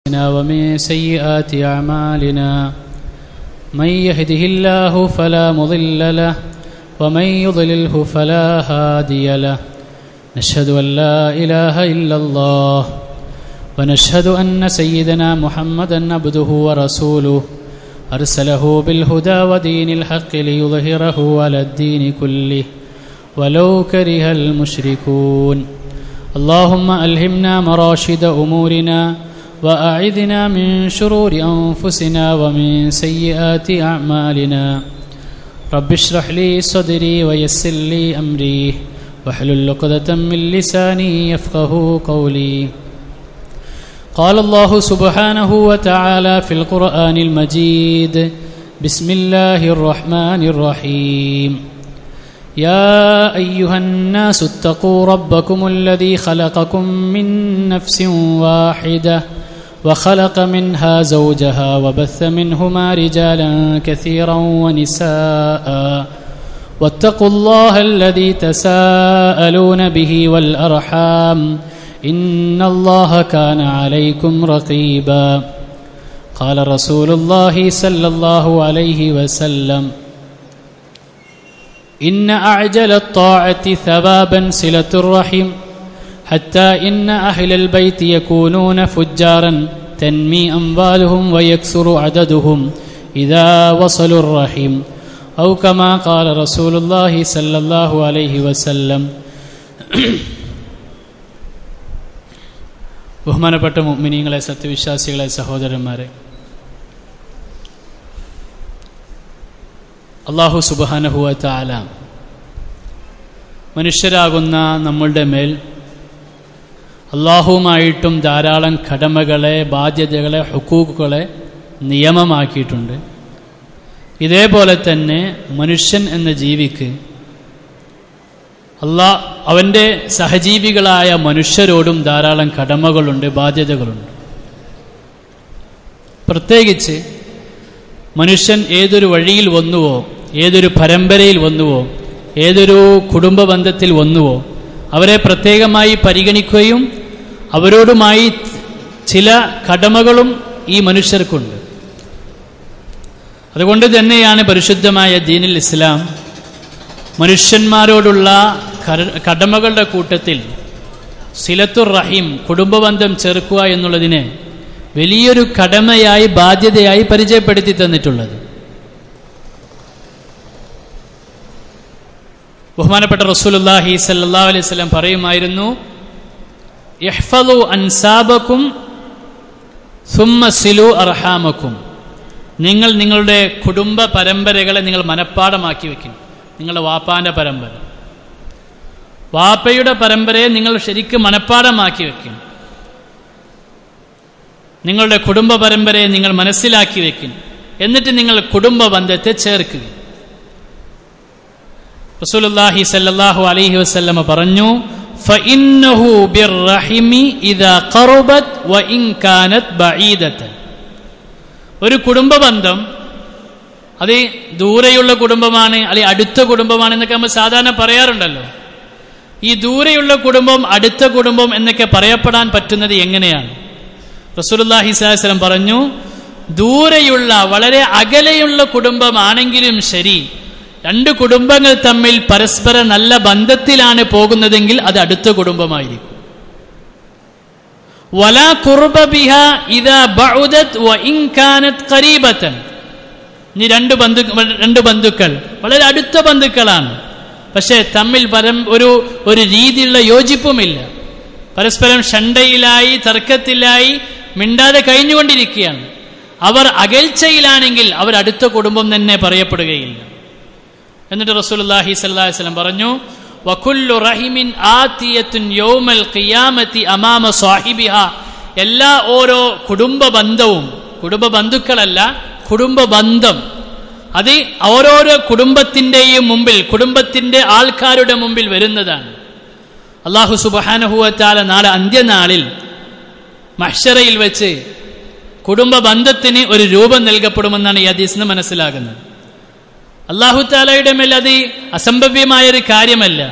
ومن سيئات أعمالنا من يهده الله فلا مضل له ومن يضلله فلا هادي له نشهد أن لا إله إلا الله ونشهد أن سيدنا محمدا عبده ورسوله أرسله بالهدى ودين الحق ليظهره على الدين كله ولو كره المشركون اللهم ألهمنا مراشد أمورنا وأعذنا من شرور أنفسنا ومن سيئات أعمالنا رب اشرح لي صدري ويسر لي أمري واحلل عقدة من لساني يفقه قولي قال الله سبحانه وتعالى في القرآن المجيد بسم الله الرحمن الرحيم يا أيها الناس اتقوا ربكم الذي خلقكم من نفس واحدة وخلق منها زوجها وبث منهما رجالا كثيرا ونساء واتقوا الله الذي تساءلون به والأرحام إن الله كان عليكم رقيبا قال رسول الله صلى الله عليه وسلم إن أعجل الطاعة ثوابا صلة الرحم حتى إن أهل البيت يكونون فجارا تنمي أموالهم ويكثر عددهم إذا وصلوا الرحم أو كما قال رسول الله صلى الله عليه وسلم ബഹുമാനപ്പെട്ട മുഅ്മിനീങ്ങളെ സത്യവിശ്വാസികളെ സഹോദരന്മാരെ അള്ളാഹു സുബാനഹുവ താല മനുഷ്യരാകുന്ന നമ്മളുടെ മേൽ അള്ളാഹുവുമായിട്ടും ധാരാളം കടമകളെ ബാധ്യതകളെ ഹുക്കൂക്കുകളെ നിയമമാക്കിയിട്ടുണ്ട് ഇതേപോലെ തന്നെ മനുഷ്യൻ എന്ന ജീവിക്ക് അള്ളാ അവൻ്റെ സഹജീവികളായ മനുഷ്യരോടും ധാരാളം കടമകളുണ്ട് ബാധ്യതകളുണ്ട് പ്രത്യേകിച്ച് മനുഷ്യൻ ഏതൊരു വഴിയിൽ വന്നുവോ ഏതൊരു പരമ്പരയിൽ വന്നുവോ ഏതൊരു കുടുംബ ബന്ധത്തിൽ വന്നുവോ അവരെ പ്രത്യേകമായി പരിഗണിക്കുകയും അവരോടുമായി ചില കടമകളും ഈ മനുഷ്യർക്കുണ്ട് അതുകൊണ്ട് തന്നെയാണ് പരിശുദ്ധമായ ദീനിൽ ഇസ്ലാം മനുഷ്യന്മാരോടുള്ള കടമകളുടെ കൂട്ടത്തിൽ സിലത്തുർ റഹീം കുടുംബബന്ധം ചേർക്കുക എന്നുള്ളതിനെ വലിയൊരു കടമയായി ബാധ്യതയായി പരിചയപ്പെടുത്തി തന്നിട്ടുള്ളത് ബഹുമാനപ്പെട്ട റസൂലുല്ലാഹി സല്ലാ അലൈഹി സ്വലം പറയുമായിരുന്നു യഹ്ഫലു അൻസാബക്കും സുമ്മ സിലു അർഹാമക്കും നിങ്ങൾ നിങ്ങളുടെ കുടുംബ പരമ്പരകളെ നിങ്ങൾ മനഃപ്പാടമാക്കി വെക്കും നിങ്ങളുടെ വാപ്പാന്റെ പരമ്പര വാപ്പയുടെ പരമ്പരയെ നിങ്ങൾ ശരിക്കും മനഃപ്പാടമാക്കി വെക്കും നിങ്ങളുടെ കുടുംബ പരമ്പരയെ നിങ്ങൾ മനസ്സിലാക്കി വെക്കും എന്നിട്ട് നിങ്ങൾ കുടുംബ ബന്ധത്തെ ചേർക്കുക റസൂലുള്ളാഹി സല്ലല്ലാഹു അലൈഹി വസല്ലമ പറഞ്ഞു فإنه بالرحم إذا قربت وإن كانت بعيدة ഒരു കുടുംബ ബന്ധം അത് ദൂരെയുള്ള കുടുംബമാണ് അല്ലെങ്കിൽ അടുത്ത കുടുംബമാണ് എന്നൊക്കെ നമ്മൾ സാധാരണ പറയാറുണ്ടല്ലോ ഈ ദൂരെയുള്ള കുടുംബം അടുത്ത കുടുംബം എന്നൊക്കെ പറയപ്പെടാൻ പറ്റുന്നത് എങ്ങനെയാണ് റസൂലുല്ലാഹി സ്വലം പറഞ്ഞു ദൂരെയുള്ള വളരെ അകലെയുള്ള കുടുംബമാണെങ്കിലും ശരി രണ്ട് കുടുംബങ്ങൾ തമ്മിൽ പരസ്പര നല്ല ബന്ധത്തിലാണ് പോകുന്നതെങ്കിൽ അത് അടുത്ത കുടുംബമായിരിക്കും വലാ കുർബ ബിഹ ഇദാ ബഉദത് വ ഇൻ കാനത് ഖരീബതൻ ഇനി രണ്ട് ബന്ധു രണ്ട് ബന്ധുക്കൾ വളരെ അടുത്ത ബന്ധുക്കളാണ് പക്ഷേ തമ്മിൽ പരം ഒരു ഒരു രീതിയിലുള്ള യോജിപ്പുമില്ല പരസ്പരം ഷണ്ടയിലായി തർക്കത്തിലായി മിണ്ടാതെ കഴിഞ്ഞുകൊണ്ടിരിക്കുകയാണ് അവർ അകൽച്ചയിലാണെങ്കിൽ അവർ അടുത്ത കുടുംബം തന്നെ പറയപ്പെടുകയില്ല എന്നിട്ട് റസൂലുള്ളാഹി സ്വല്ലല്ലാഹി അലൈഹി വസല്ലം പറഞ്ഞു വകുല്ലു റഹിമിൻ ആതിയത്തുൻ യൗമൽ ഖിയാമത്തി അമാമ സാഹിബിഹ എല്ലാ ഓരോ കുടുംബ ബന്ധവും കുടുംബ ബന്ധുക്കളല്ല കുടുംബ ബന്ധം അത് ഓരോരോ കുടുംബത്തിൻ്റെയും മുമ്പിൽ കുടുംബത്തിൻ്റെ ആൾക്കാരുടെ മുമ്പിൽ വരുന്നതാണ് അള്ളാഹു സുബഹാനഹുവറ്റാല നാളെ അന്ത്യനാളിൽ മഹ്ഷറയിൽ വെച്ച് കുടുംബ ബന്ധത്തിന് ഒരു രൂപം നൽകപ്പെടുമെന്നാണ് ഈ ഹദീസിന് മനസ്സിലാകുന്നത് അള്ളാഹു താലയുടെ മേൽ അത് അസംഭവ്യമായ ഒരു കാര്യമല്ല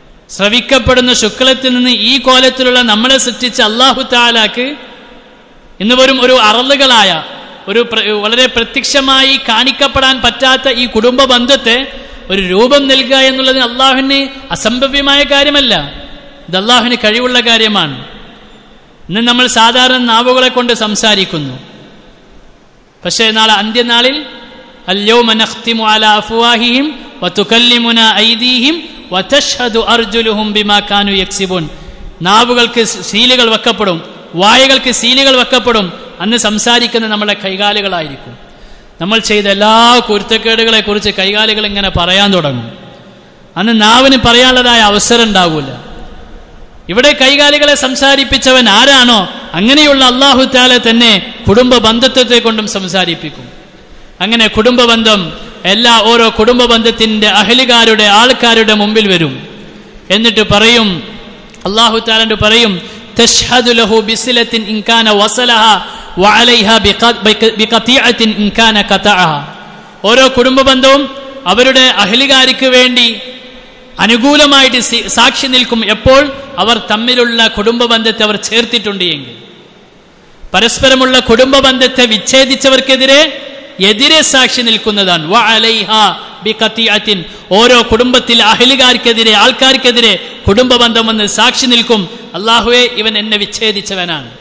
ശ്രവിക്കപ്പെടുന്ന ശുക്ലത്തിൽ നിന്ന് ഈ കോലത്തിലുള്ള നമ്മളെ സൃഷ്ടിച്ച അള്ളാഹു താലാക്ക് ഇന്ന് വെറും ഒരു അറളുകളായ ഒരു പ്ര- വളരെ പ്രത്യക്ഷമായി കാണിക്കപ്പെടാൻ പറ്റാത്ത ഈ കുടുംബ ബന്ധത്തെ ഒരു രൂപം നൽകുക എന്നുള്ളത് അള്ളാഹുവിന് അസംഭവ്യമായ കാര്യമല്ല ഇത് അള്ളാഹുവിന് കഴിവുള്ള കാര്യമാണ് ഇന്ന് നമ്മൾ സാധാരണ നാവുകളെ കൊണ്ട് സംസാരിക്കുന്നു പക്ഷേ നാളെ അന്ത്യനാളിൽ اليوم نختم على أفواههم وتكلمنا أيديهم وتشهد أرجلهم بما كانوا يكسبون നാവുകൾക്ക് സീലുകൾ വെക്കപ്പെടും വായകൾക്ക് സീലുകൾ വെക്കപ്പെടും അന്ന് സംസാരിക്കുന്ന നമ്മുടെ കൈകാലുകളായിരിക്കും നമ്മൾ ചെയ്ത എല്ലാ കുരുത്തക്കേടുകളെ കുറിച്ച് കൈകാലുകൾ ഇങ്ങനെ പറയാൻ തുടങ്ങും അന്ന് നാവിന് പറയാനുള്ളതായ അവസരം ഉണ്ടാവില്ല ഇവിടെ കൈകാലികളെ സംസാരിപ്പിച്ചവൻ ആരാണോ അങ്ങനെയുള്ള അള്ളാഹു താല തന്നെ കുടുംബ ബന്ധത്വത്തെ കൊണ്ടും സംസാരിപ്പിക്കും അങ്ങനെ കുടുംബ ബന്ധം എല്ലാ ഓരോ കുടുംബ ബന്ധത്തിന്റെ അഹലികാരുടെ ആൾക്കാരുടെ മുമ്പിൽ വരും എന്നിട്ട് പറയും അള്ളാഹു താലണ്ട് പറയും തഷ്ഹദു ലഹു ബിസിലത്തിൻ ഇൻകാന വസലഹ വഅലൈഹ ബിഖ- ബിക- ബിഖതിഅത്തിൻ ഇൻകാന ഖതഅഹ ഓരോ കുടുംബ ബന്ധവും അവരുടെ അഹലികാരിക്ക് വേണ്ടി അനുകൂലമായിട്ട് സി- സാക്ഷി നിൽക്കും എപ്പോൾ അവർ തമ്മിലുള്ള കുടുംബ ബന്ധത്തെ അവർ ചേർത്തിട്ടുണ്ട് എങ്കിൽ പരസ്പരമുള്ള കുടുംബ ബന്ധത്തെ വിച്ഛേദിച്ചവർക്കെതിരെ എതിരെ സാക്ഷി നിൽക്കുന്നതാണ് വ അലൈഹ ബിഖതിഅത്തിൻ. ഓരോ കുടുംബത്തിൽ അഹലുകാർക്കെതിരെ ആൾക്കാർക്കെതിരെ കുടുംബ ബന്ധം വന്ന് സാക്ഷി നിൽക്കും അള്ളാഹുവെ ഇവൻ എന്നെ വിച്ഛേദിച്ചവനാണ്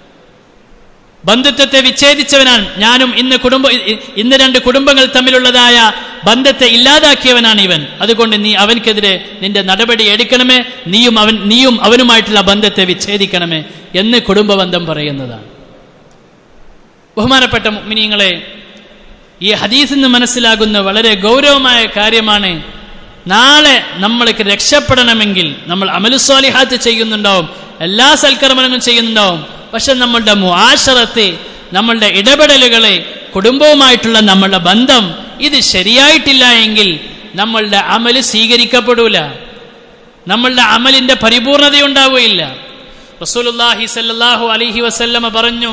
ബന്ധുത്വത്തെ വിച്ഛേദിച്ചവനാണ് ഞാനും ഇന്ന് കുടുംബ ഇ- ഇന്ന് രണ്ട് കുടുംബങ്ങൾ തമ്മിലുള്ളതായ ബന്ധത്തെ ഇല്ലാതാക്കിയവനാണ് ഇവൻ അതുകൊണ്ട് നീ അവൻക്കെതിരെ നിന്റെ നടപടി എടുക്കണമേ നീയും അവൻ നീയും അവനുമായിട്ടുള്ള ബന്ധത്തെ വിച്ഛേദിക്കണമേ എന്ന് കുടുംബ ബന്ധം പറയുന്നതാണ് ബഹുമാനപ്പെട്ട മുഅ്മിനീങ്ങളെ ഈ ഹദീസിൽ നിന്ന് മനസ്സിലാകുന്ന വളരെ ഗൗരവമായ കാര്യമാണ് നാളെ നമ്മൾക്ക് രക്ഷപ്പെടണമെങ്കിൽ നമ്മൾ അമലുസ്വാലിഹാത്ത് ചെയ്യുന്നുണ്ടാവും എല്ലാ സൽക്കർമ്മങ്ങളും ചെയ്യുന്നുണ്ടാവും പക്ഷെ നമ്മളുടെ മുആശറത്ത് നമ്മളുടെ ഇടപെടലുകളെ കുടുംബവുമായിട്ടുള്ള നമ്മളുടെ ബന്ധം ഇത് ശരിയായിട്ടില്ല എങ്കിൽ നമ്മളുടെ അമല് സ്വീകരിക്കപ്പെടൂല നമ്മളുടെ അമലിന്റെ പരിപൂർണതയുണ്ടാവുകയില്ല റസൂലുള്ളാഹി സല്ലല്ലാഹു അലൈഹി വസല്ലമ പറഞ്ഞു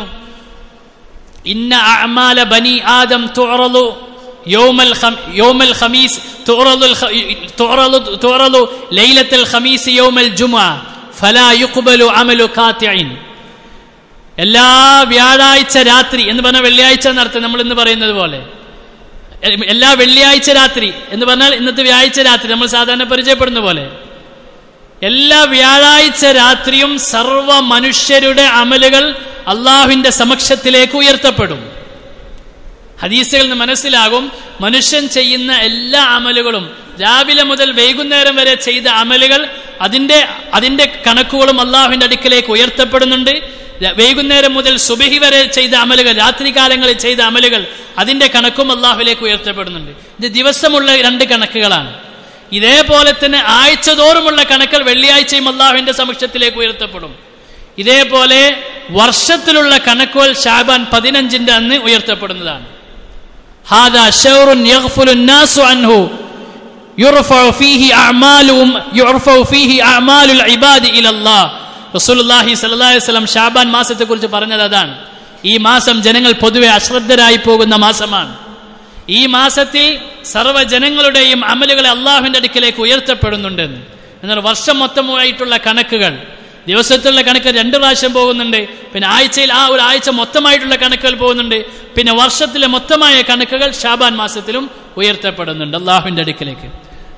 ഇന്ന അഅമാല ബനി ആദം തുഅറളു യൗമൽ ഖം യൗമൽ ഖമീസ് തുഅറളു അൽ ഖ- തുഅറളു തുഅറളു ലൈലത്തുൽ ഖമീസ് യൗമൽ ജുമുഅ ഫലാ യുഖ്ബലു അമലു ഖാത്തിഇൻ എല്ലാ വ്യാഴാഴ്ച രാത്രി എന്ന് പറഞ്ഞാൽ വെള്ളിയാഴ്ച എന്നർത്ഥം നമ്മൾ ഇന്ന് പറയുന്നത് പോലെ എ- എല്ലാ വെള്ളിയാഴ്ച രാത്രി എന്ന് പറഞ്ഞാൽ ഇന്നത്തെ വ്യാഴാഴ്ച രാത്രി നമ്മൾ സാധാരണ പരിചയപ്പെടുന്ന പോലെ എല്ലാ വ്യാഴാഴ്ച രാത്രിയും സർവ മനുഷ്യരുടെ അമലുകൾ അള്ളാഹുവിന്റെ സമക്ഷത്തിലേക്ക് ഉയർത്തപ്പെടും ഹദീസുകളിൽ നിന്ന് മനസ്സിലാകും മനുഷ്യൻ ചെയ്യുന്ന എല്ലാ അമലുകളും രാവിലെ മുതൽ വൈകുന്നേരം വരെ ചെയ്ത അമലുകൾ അതിന്റെ അതിന്റെ കണക്കുകളും അള്ളാഹുവിന്റെ അടുക്കിലേക്ക് ഉയർത്തപ്പെടുന്നുണ്ട് ര- വൈകുന്നേരം മുതൽ സുബഹി വരെ ചെയ്ത അമലുകൾ രാത്രികാലങ്ങളിൽ ചെയ്ത അമലുകൾ അതിന്റെ കണക്കും അള്ളാഹുവിലേക്ക് ഉയർത്തപ്പെടുന്നുണ്ട് ഇത് ദിവസമുള്ള രണ്ട് കണക്കുകളാണ് ഇതേപോലെ തന്നെ ആഴ്ച തോറുമുള്ള കണക്കുകൾ വെള്ളിയാഴ്ചയും അള്ളാഹുവിന്റെ സമക്ഷത്തിലേക്ക് ഉയർത്തപ്പെടും ഇതേപോലെ വർഷത്തിലുള്ള കണക്കുകൾ ഷാബാൻ പതിനഞ്ചിന്റെ അന്ന് ഉയർത്തപ്പെടുന്നതാണ് هذا شهر يغفل الناس عنه يرفع فيه أعمالهم يرفع فيه أعمال العباد إلى الله റസൂലുള്ളാഹി സ്വല്ലല്ലാഹി അലൈഹി വസല്ലം ഷാബാൻ മാസത്തെക്കുറിച്ച് പറഞ്ഞത് അതാണ് ഈ മാസം ജനങ്ങൾ പൊതുവെ അശ്രദ്ധരായി പോകുന്ന മാസമാണ് ഈ മാസത്തിൽ സർവ്വ ജനങ്ങളുടെയും അമലുകളെ അള്ളാഹുവിന്റെ അടുക്കിലേക്ക് ഉയർത്തപ്പെടുന്നുണ്ടെന്ന് എന്നാൽ വർഷം മൊത്തമായിട്ടുള്ള കണക്കുകൾ ദിവസത്തിലുള്ള കണക്ക് രണ്ട് പ്രാവശ്യം പോകുന്നുണ്ട് പിന്നെ ആഴ്ചയിൽ ആ ഒരു ആഴ്ച മൊത്തമായിട്ടുള്ള കണക്കുകൾ പോകുന്നുണ്ട് പിന്നെ വർഷത്തിലെ മൊത്തമായ കണക്കുകൾ ഷാബാൻ മാസത്തിലും ഉയർത്തപ്പെടുന്നുണ്ട് അള്ളാഹുവിന്റെ അടുക്കിലേക്ക്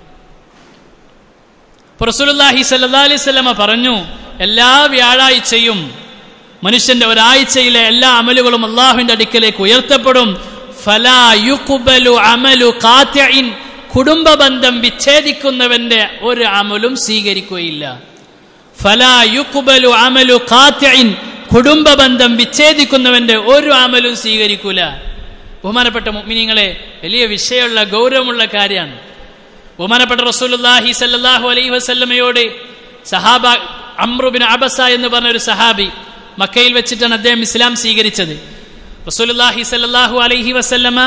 അപ്പോൾ റസൂലുള്ളാഹി സല്ലല്ലാഹു അലൈഹി വസല്ലമ പറഞ്ഞു എല്ലാ വ്യാഴാഴ്ചയും മനുഷ്യന്റെ ഒരാഴ്ചയിലെ എല്ലാ അമലുകളും അള്ളാഹുവിന്റെ അടുക്കലേക്ക് ഉയർത്തപ്പെടും ഫലാ യുഖ്ബലു അമലു ഖാത്തിഇൻ കുടുംബ ബന്ധം വിച്ഛേദിക്കുന്നവന്റെ ഒരു അമലും സ്വീകരിക്കുകയില്ല ഫലാ യുഖ്ബലു അമലു ഖാത്തിഇൻ കുടുംബ ബന്ധം വിച്ഛേദിക്കുന്നവന്റെ ഒരു അമലും സ്വീകരിക്കൂല ബഹുമാനപ്പെട്ട മുഅ്മിനീങ്ങളെ വലിയ വിഷയമുള്ള ഗൗരവമുള്ള കാര്യമാണ് ബഹുമാനപ്പെട്ട റസൂലുള്ളാഹി സല്ലല്ലാഹു അലൈഹി വസല്ലമയോട് സഹാബ അമ്രുബിൻ അബസ എന്ന് പറഞ്ഞ ഒരു സഹാബി മക്കയിൽ വെച്ചിട്ടാണ് അദ്ദേഹം ഇസ്ലാം സ്വീകരിച്ചത് റസൂലുള്ളാഹി സല്ലല്ലാഹു അലൈഹി വസല്ലമ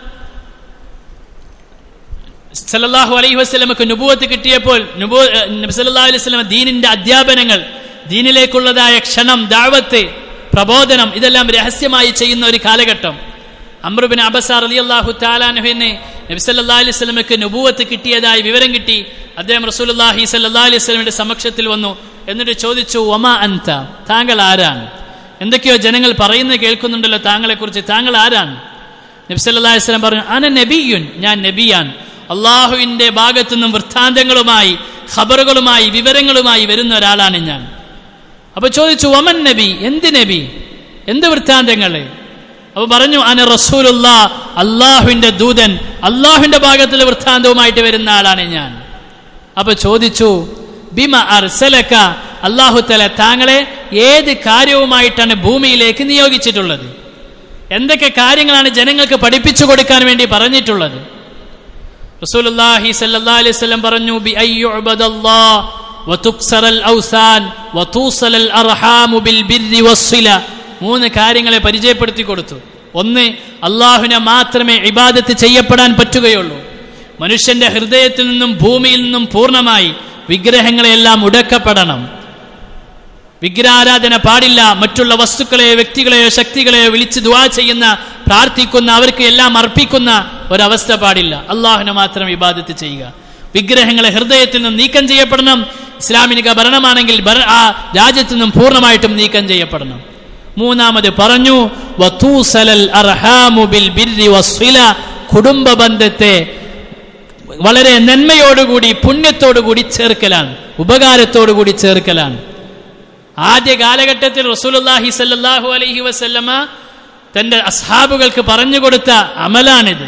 സല്ലല്ലാഹു അലൈഹി വസല്ലമക്ക് നുബുവത്ത് കിട്ടിയപ്പോൾ നുബു ഏഹ് നബി സല്ലല്ലാഹു അലൈഹി വസല്ലമ ദീനിന്റെ അധ്യാപനങ്ങൾ ദീനിലേക്കുള്ളതായ ക്ഷണം ദാവത്ത് പ്രബോധനം ഇതെല്ലാം രഹസ്യമായി ചെയ്യുന്ന ഒരു കാലഘട്ടം അമ്രുബിൻ അബസാർ അലി അള്ളാഹു താലാനുഹിന് നബി സല്ലല്ലാഹു അലൈഹി വസല്ലമക്ക് നുബുവത്ത് കിട്ടിയതായി വിവരം കിട്ടി അദ്ദേഹം റസൂലുള്ളാഹി സല്ലല്ലാഹു അലൈഹി വസല്ലമയുടെ സമക്ഷത്തിൽ വന്നു എന്നിട്ട് ചോദിച്ചു ഒമാ അൻത താങ്കൾ ആരാണ് എന്തൊക്കെയോ ജനങ്ങൾ പറയുന്നത് കേൾക്കുന്നുണ്ടല്ലോ താങ്കളെക്കുറിച്ച് താങ്കൾ ആരാണ് നബ്സല്ലാ വസ്ലം പറഞ്ഞു അന നബിയുൻ ഞാൻ നബിയാൻ അള്ളാഹുവിൻ്റെ ഭാഗത്തു നിന്നും വൃത്താന്തങ്ങളുമായി ഖബറുകളുമായി വിവരങ്ങളുമായി വരുന്ന ഒരാളാണ് ഞാൻ അപ്പൊ ചോദിച്ചു ഒമൻ നബി എന്ത് നബി എന്ത് വൃത്താന്തങ്ങള് അപ്പൊ പറഞ്ഞു അന റസൂലുള്ള അള്ളാഹുവിന്റെ ദൂതൻ അള്ളാഹുവിന്റെ ഭാഗത്തിലെ വൃത്താന്തവുമായിട്ട് വരുന്ന ആളാണ് ഞാൻ അപ്പൊ ചോദിച്ചു ബിമ അർസലക്ക അള്ളാഹു തല താങ്കളെ ഏത് കാര്യവുമായിട്ടാണ് ഭൂമിയിലേക്ക് നിയോഗിച്ചിട്ടുള്ളത് എന്തൊക്കെ കാര്യങ്ങളാണ് ജനങ്ങൾക്ക് പഠിപ്പിച്ചു കൊടുക്കാൻ വേണ്ടി പറഞ്ഞിട്ടുള്ളത് റസൂലുള്ളാഹി സല്ലല്ലാഹു അലൈഹി വസല്ലം പറഞ്ഞു ബി അയ്യുഅബദല്ലാഹ് വതുക്സറൽ ഔസാൻ വതൂസലൽ അർഹാമു ബിൽ ബിർരി വസ്സില മൂന്ന് കാര്യങ്ങളെ പരിചയപ്പെടുത്തി കൊടുത്തു ഒന്ന് അള്ളാഹുവിനെ മാത്രമേ ഇബാദത്ത് ചെയ്യപ്പെടാൻ പറ്റുകയുള്ളൂ മനുഷ്യന്റെ ഹൃദയത്തിൽ നിന്നും ഭൂമിയിൽ നിന്നും പൂർണ്ണമായി വിഗ്രഹങ്ങളെല്ലാം ഉടക്കപ്പെടണം വിഗ്രഹാരാധന പാടില്ല മറ്റുള്ള വസ്തുക്കളെയോ വ്യക്തികളെയോ ശക്തികളെയോ വിളിച്ച് ദുവാ ചെയ്യുന്ന പ്രാർത്ഥിക്കുന്ന അവർക്ക് എല്ലാം അർപ്പിക്കുന്ന ഒരവസ്ഥ പാടില്ല അള്ളാഹുനെ മാത്രം ഇബാദത്ത് ചെയ്യുക വിഗ്രഹങ്ങളെ ഹൃദയത്തിൽ നിന്നും നീക്കം ചെയ്യപ്പെടണം ഇസ്ലാമിക ഭരണമാണെങ്കിൽ ഭര- ആ രാജ്യത്തു നിന്നും പൂർണ്ണമായിട്ടും നീക്കം ചെയ്യപ്പെടണം മൂന്നാമത് പറഞ്ഞു വതൂസലൽ അർഹാമു ബിൽ ബിർരി വസ്സില കുടുംബ ബന്ധത്തെ വളരെ നന്മയോടുകൂടി പുണ്യത്തോടുകൂടി ചേർക്കലാണ് ഉപകാരത്തോടുകൂടി ചേർക്കലാണ് ആദ്യ കാലഘട്ടത്തിൽ റസൂലുള്ളാഹി സല്ലല്ലാഹു അലൈഹി വസല്ലമ തന്റെ അസ്ഹാബുകൾക്ക് പറഞ്ഞു കൊടുത്ത അമലാണിത്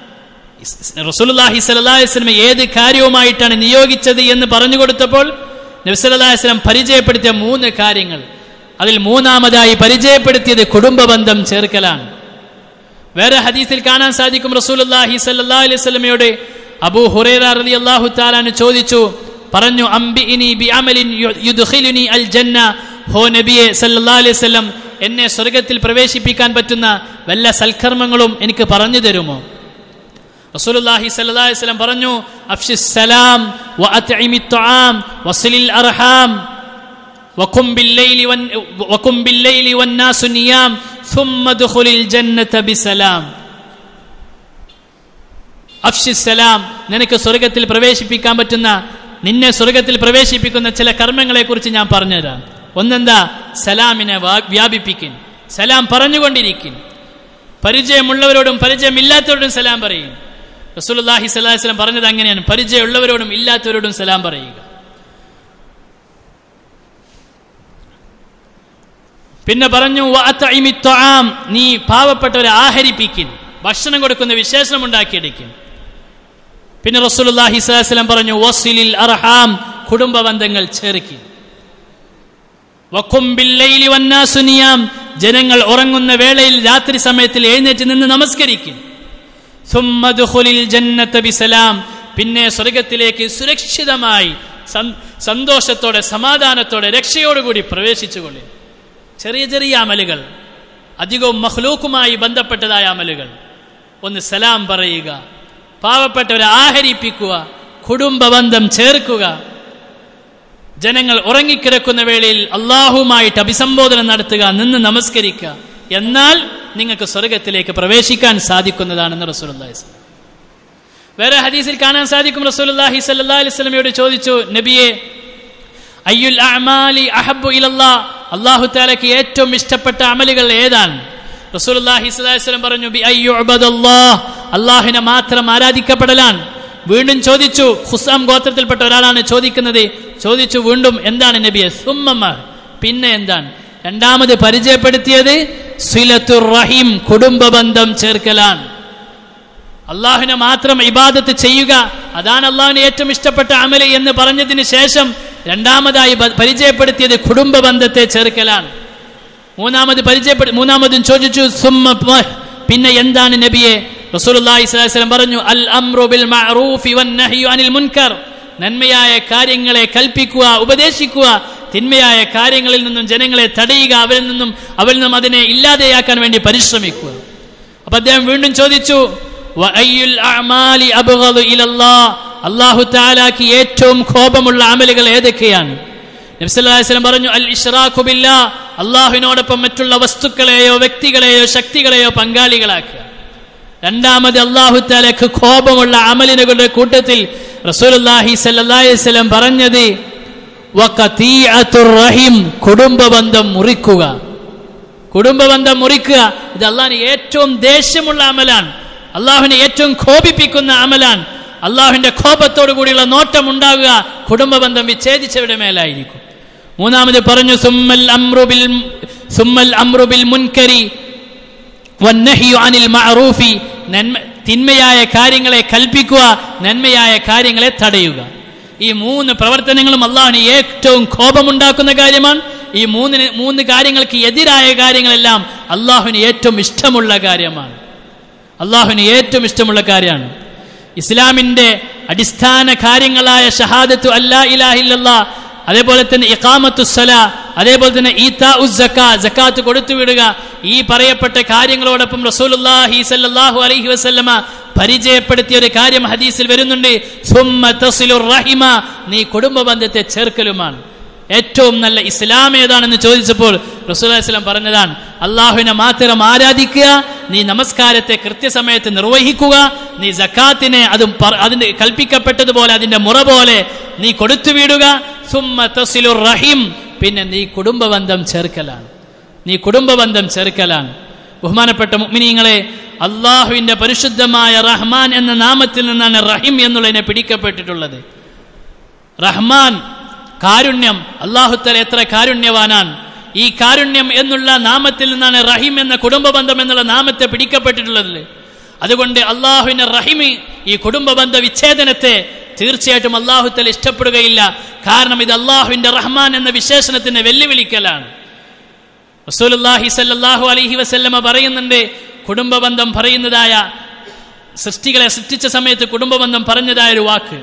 റസൂലുള്ളാഹി സല്ലല്ലാഹു അലൈഹി വസല്ലമ ഏത് കാര്യവുമായിട്ടാണ് നിയോഗിച്ചത് എന്ന് പറഞ്ഞു കൊടുത്തപ്പോൾ നബി സല്ലല്ലാഹു അലൈഹി വസല്ലം പരിചയപ്പെടുത്തിയ മൂന്ന് കാര്യങ്ങൾ അതിൽ മൂന്നാമതായി പരിചയപ്പെടുത്തിയത് കുടുംബ ബന്ധം ചേർക്കലാണ് വേറെ ഹദീസിൽ കാണാൻ സാധിക്കും റസൂലുള്ളാഹി സല്ലല്ലാഹു അലൈഹി വസല്ലമയോട് അബൂ ഹുറൈറ റളിയല്ലാഹു തആലാന് ചോദിച്ചു പറഞ്ഞു അംബിഇനി ബിഅമലിൻ യു- യുദ്ഖിലുനി അൽ ജന്ന ഹോ നബിയെ സല്ലല്ലാഹു അലൈഹി വസല്ലം എന്നെ സ്വർഗ്ഗത്തിൽ പ്രവേശിപ്പിക്കാൻ പറ്റുന്ന വല്ല സൽക്കർമ്മങ്ങളും എനിക്ക് പറഞ്ഞു തരുമോ റസൂലുള്ളാഹി സ്വല്ലല്ലാഹി അലൈഹി വസല്ലം പറഞ്ഞു അഫ്ഷിസ് സലാം വഅത്ഇമി ത്വആം വസിലിൽ അർഹാം വഖും ബില്ലൈലി വൻ വഖും ബില്ലൈലി വന്നാസു നിയാം ثم ادخل الجنة بسلام അഫ്ഷിസ് സലാം നിനക്ക് സ്വർഗത്തിൽ പ്രവേശിപ്പിക്കാൻ പറ്റുന്ന നിന്നെ സ്വർഗത്തിൽ പ്രവേശിപ്പിക്കുന്ന ചില കർമ്മങ്ങളെ കുറിച്ച് ഞാൻ പറഞ്ഞുതരാം ഒന്നെന്താ സലാമിനെ വാ- വ്യാപിപ്പിക്കും സലാം പറഞ്ഞുകൊണ്ടിരിക്കും പരിചയമുള്ളവരോടും പരിചയമില്ലാത്തവരോടും സലാം പറയും റസൂലുള്ളാഹി സ്വല്ലല്ലാഹി അലൈഹി വസല്ലം പറഞ്ഞത് അങ്ങനെയാണ് പരിചയമുള്ളവരോടും ഇല്ലാത്തവരോടും സലാം പറയുക പിന്നെ പറഞ്ഞു "വഅത്ഇമി ത്വആം", നീ പാവപ്പെട്ടവരെ ആഹരിപ്പിക്കും ഭക്ഷണം കൊടുക്കുന്ന വിശേഷണം ഉണ്ടാക്കിയെടുക്കും പിന്നെ റസൂലുള്ളാഹി സ്വല്ലല്ലാഹി അലൈഹി വസല്ലം പറഞ്ഞു വസിലിൽ അർഹാം കുടുംബ ബന്ധങ്ങൾ ചേർക്കും വഖും ബില്ലൈലി വന്നാസു നിയാം ജനങ്ങൾ ഉറങ്ങുന്ന വേളയിൽ രാത്രി സമയത്തിൽ എഴുന്നേറ്റ് നിന്ന് നമസ്കരിക്കും ثم ادخل الجنة بسلام പിന്നെ സ്വർഗത്തിലേക്ക് സുരക്ഷിതമായി സം- സന്തോഷത്തോടെ സമാധാനത്തോടെ രക്ഷയോടുകൂടി പ്രവേശിച്ചുകൊള്ളി ചെറിയ ചെറിയ അമലുകൾ അധികവും മഹ്ലൂക്കുമായി ബന്ധപ്പെട്ടതായ അമലുകൾ ഒന്ന് സലാം പറയുക പാവപ്പെട്ടവരെ ആഹരിപ്പിക്കുക കുടുംബ ബന്ധം ചേർക്കുക ജനങ്ങൾ ഉറങ്ങിക്കിടക്കുന്ന വേളയിൽ അള്ളാഹുമായിട്ട് അഭിസംബോധന നടത്തുക നിന്ന് നമസ്കരിക്കുക എന്നാൽ നിങ്ങൾക്ക് സ്വർഗത്തിലേക്ക് പ്രവേശിക്കാൻ സാധിക്കുന്നതാണെന്ന് റസൂലുള്ളാഹി സ്വല്ലല്ലാഹു അലൈഹി വസല്ലം. വേറെ ഹദീസിൽ കാണാൻ സാധിക്കും റസൂലുള്ളാഹി സ്വല്ലല്ലാഹി അലൈഹി വസല്ലമയോട് ചോദിച്ചു നബിയെ അയ്യുൽ അഅമാലി അഹബ്ബു ഇലല്ലാ അല്ലാഹു തആലയ്ക്ക് ഏറ്റവും ഇഷ്ടപ്പെട്ട അമലുകൾ ഏതാണ് റസൂലുള്ളാഹി സ്വല്ലല്ലാഹി അലൈഹി വസല്ലം പറഞ്ഞു ബി അയ്യുഅബദല്ലാഹ് അല്ലാഹുവിനെ മാത്രം ആരാധിക്കപ്പെടലാണ് വീണ്ടും ചോദിച്ചു ഖുസാം ഗോത്രത്തിൽപ്പെട്ട ഒരാളാണ് ചോദിക്കുന്നത് ചോദിച്ചു വീണ്ടും എന്താണ് നബിയെ സുമ്മമ്മ പിന്നെ എന്താണ് രണ്ടാമത് പരിചയപ്പെടുത്തിയത് സിലത്തുർ റഹീം കുടുംബ ബന്ധം ചേർക്കലാണ് അള്ളാഹുവിനെ മാത്രം ഇബാദത്ത് ചെയ്യുക അതാണ് അള്ളാഹുവിന് ഏറ്റവും ഇഷ്ടപ്പെട്ട അമല് എന്ന് പറഞ്ഞതിന് ശേഷം രണ്ടാമതായി ബ- പരിചയപ്പെടുത്തിയത് കുടുംബ ബന്ധത്തെ ചേർക്കലാണ് മൂന്നാമത് പരിചയപ്പെടു മൂന്നാമതും ചോദിച്ചു സുമ്മ പ- പിന്നെ എന്താണ് നബിയെ റസൂലുള്ളാഹി സ്വല്ലല്ലാഹി അലൈഹി വസല്ലം പറഞ്ഞു അൽ അംറു ബിൽ മഅറൂഫി വൻ നഹ്യു അനിൽ മുൻകർ നന്മയായ കാര്യങ്ങളെ കൽപ്പിക്കുക ഉപദേശിക്കുക തിന്മയായ കാര്യങ്ങളിൽ നിന്നും ജനങ്ങളെ തടയുക അവരിൽ നിന്നും അവരിൽ നിന്നും അതിനെ ഇല്ലാതെയാക്കാൻ വേണ്ടി പരിശ്രമിക്കുക അപ്പൊ അദ്ദേഹം വീണ്ടും ചോദിച്ചു "വഅയ്യുൽ അഅമാലി അബ്ഗദു ഇലല്ലാഹ്?" അല്ലാഹു തആലാക്ക് ഏറ്റവും കോപമുള്ള അമലുകൾ ഏതൊക്കെയാണ് നബി സല്ലല്ലാഹു അലൈഹി വസല്ലം പറഞ്ഞു അൽ ഇഷ്റാഖു ബില്ലാ അല്ലാഹുവിനോടൊപ്പം മറ്റുള്ള വസ്തുക്കളെയോ വ്യക്തികളെയോ ശക്തികളെയോ പങ്കാളികളാക്കുക രണ്ടാമത് അള്ളാഹു തആലക്ക് കോപമുള്ള അമലിനുകളുടെ കൂട്ടത്തിൽ റസൂലുള്ളാഹി സ്വല്ലല്ലാഹി അലൈഹി വസല്ലം പറഞ്ഞത് വഖതീഅത്തുർ റഹിം കുടുംബ ബന്ധം മുറിക്കുക കുടുംബബന്ധം മുറിക്കുക ഇത് അള്ളാഹിന് ഏറ്റവും ദേഷ്യമുള്ള അമലാണ് അള്ളാഹുവിനെ ഏറ്റവും കോപിപ്പിക്കുന്ന അമലാണ് അള്ളാഹുവിന്റെ കോപത്തോടു കൂടിയുള്ള നോട്ടം ഉണ്ടാകുക കുടുംബബന്ധം വിച്ഛേദിച്ചവരുടെ മേലായിരിക്കും മൂന്നാമത് പറഞ്ഞു സുമ്മൽ അമ്രുബിൽ സുമ്മൽ അമ്രുബിൽ മുൻകരി വന്നഹിയു അനിൽ മഅറൂഫി നന്മ തിന്മയായ കാര്യങ്ങളെ കൽപ്പിക്കുക നന്മയായ കാര്യങ്ങളെ തടയുക ഈ മൂന്ന് പ്രവർത്തനങ്ങളും അള്ളാഹുവിന് ഏറ്റവും കോപമുണ്ടാക്കുന്ന കാര്യമാണ് ഈ മൂന്നിന് മൂന്ന് കാര്യങ്ങൾക്ക് എതിരായ കാര്യങ്ങളെല്ലാം അള്ളാഹുവിന് ഏറ്റവും ഇഷ്ടമുള്ള കാര്യമാണ് അള്ളാഹുവിന് ഏറ്റവും ഇഷ്ടമുള്ള കാര്യമാണ് ഇസ്ലാമിന്റെ അടിസ്ഥാന കാര്യങ്ങളായ ഷഹാദത്തു അല്ലാ ഇലാഹില്ലല്ലാ അതേപോലെ തന്നെ ഇഖാമത്തു സല അതേപോലെ തന്നെ ഈത്താ ഉസ്സക്ക ജക്കാത്ത് കൊടുത്തു വിടുക ഈ പറയപ്പെട്ട കാര്യങ്ങളോടൊപ്പം റസൂലുള്ളാഹി സല്ലല്ലാഹു അലൈഹി വസല്ലമ പരിചയപ്പെടുത്തിയ ഒരു കാര്യം ഹദീസിൽ വരുന്നുണ്ട് സുമ്മ തസിലുർ റഹിമ നീ കുടുംബ ബന്ധത്തെ ചേർക്കലുമാണ് ഏറ്റവും നല്ല ഇസ്ലാം ഏതാണെന്ന് ചോദിച്ചപ്പോൾ റസൂലുള്ളാഹിസ്ലാം പറഞ്ഞതാണ് അള്ളാഹുവിനെ മാത്രം ആരാധിക്കുക നീ നമസ്കാരത്തെ കൃത്യസമയത്ത് നിർവഹിക്കുക നീ ജക്കാത്തിനെ അതും പറ- അതിന് കൽപ്പിക്കപ്പെട്ടതുപോലെ അതിന്റെ മുറ പോലെ നീ കൊടുത്തു വിടുക സുമ്മ തസിലുർ റഹിം പിന്നെ നീ കുടുംബബന്ധം ചേർക്കലാണ് നീ കുടുംബബന്ധം ചേർക്കലാണ് ബഹുമാനപ്പെട്ട മുഅ്മിനീങ്ങളെ അള്ളാഹുവിന്റെ പരിശുദ്ധമായ റഹ്മാൻ എന്ന നാമത്തിൽ നിന്നാണ് റഹിം എന്നുള്ളതിനെ പിടിക്കപ്പെട്ടിട്ടുള്ളത് റഹ്മാൻ കാരുണ്യം അള്ളാഹുത്തല എത്ര കാരുണ്യവാനാണ് ഈ കാരുണ്യം എന്നുള്ള നാമത്തിൽ നിന്നാണ് റഹിം എന്ന കുടുംബബന്ധം എന്നുള്ള നാമത്തെ പിടിക്കപ്പെട്ടിട്ടുള്ളത് അതുകൊണ്ട് അള്ളാഹുവിന്റെ റഹിമി ഈ കുടുംബബന്ധ വിച്ഛേദനത്തെ തീർച്ചയായിട്ടും അള്ളാഹുത്തല ഇഷ്ടപ്പെടുകയില്ല കാരണം ഇത് അള്ളാഹുവിന്റെ റഹ്മാൻ എന്ന വിശേഷണത്തിന് വെല്ലുവിളിക്കലാണ് റസൂലുള്ളാഹി സല്ലല്ലാഹു അലൈഹി വസല്ലമ പറയുന്നുണ്ട് കുടുംബബന്ധം പറയുന്നതായ സൃഷ്ടികളെ സൃഷ്ടിച്ച സമയത്ത് കുടുംബബന്ധം പറഞ്ഞതായ ഒരു വാക്ക്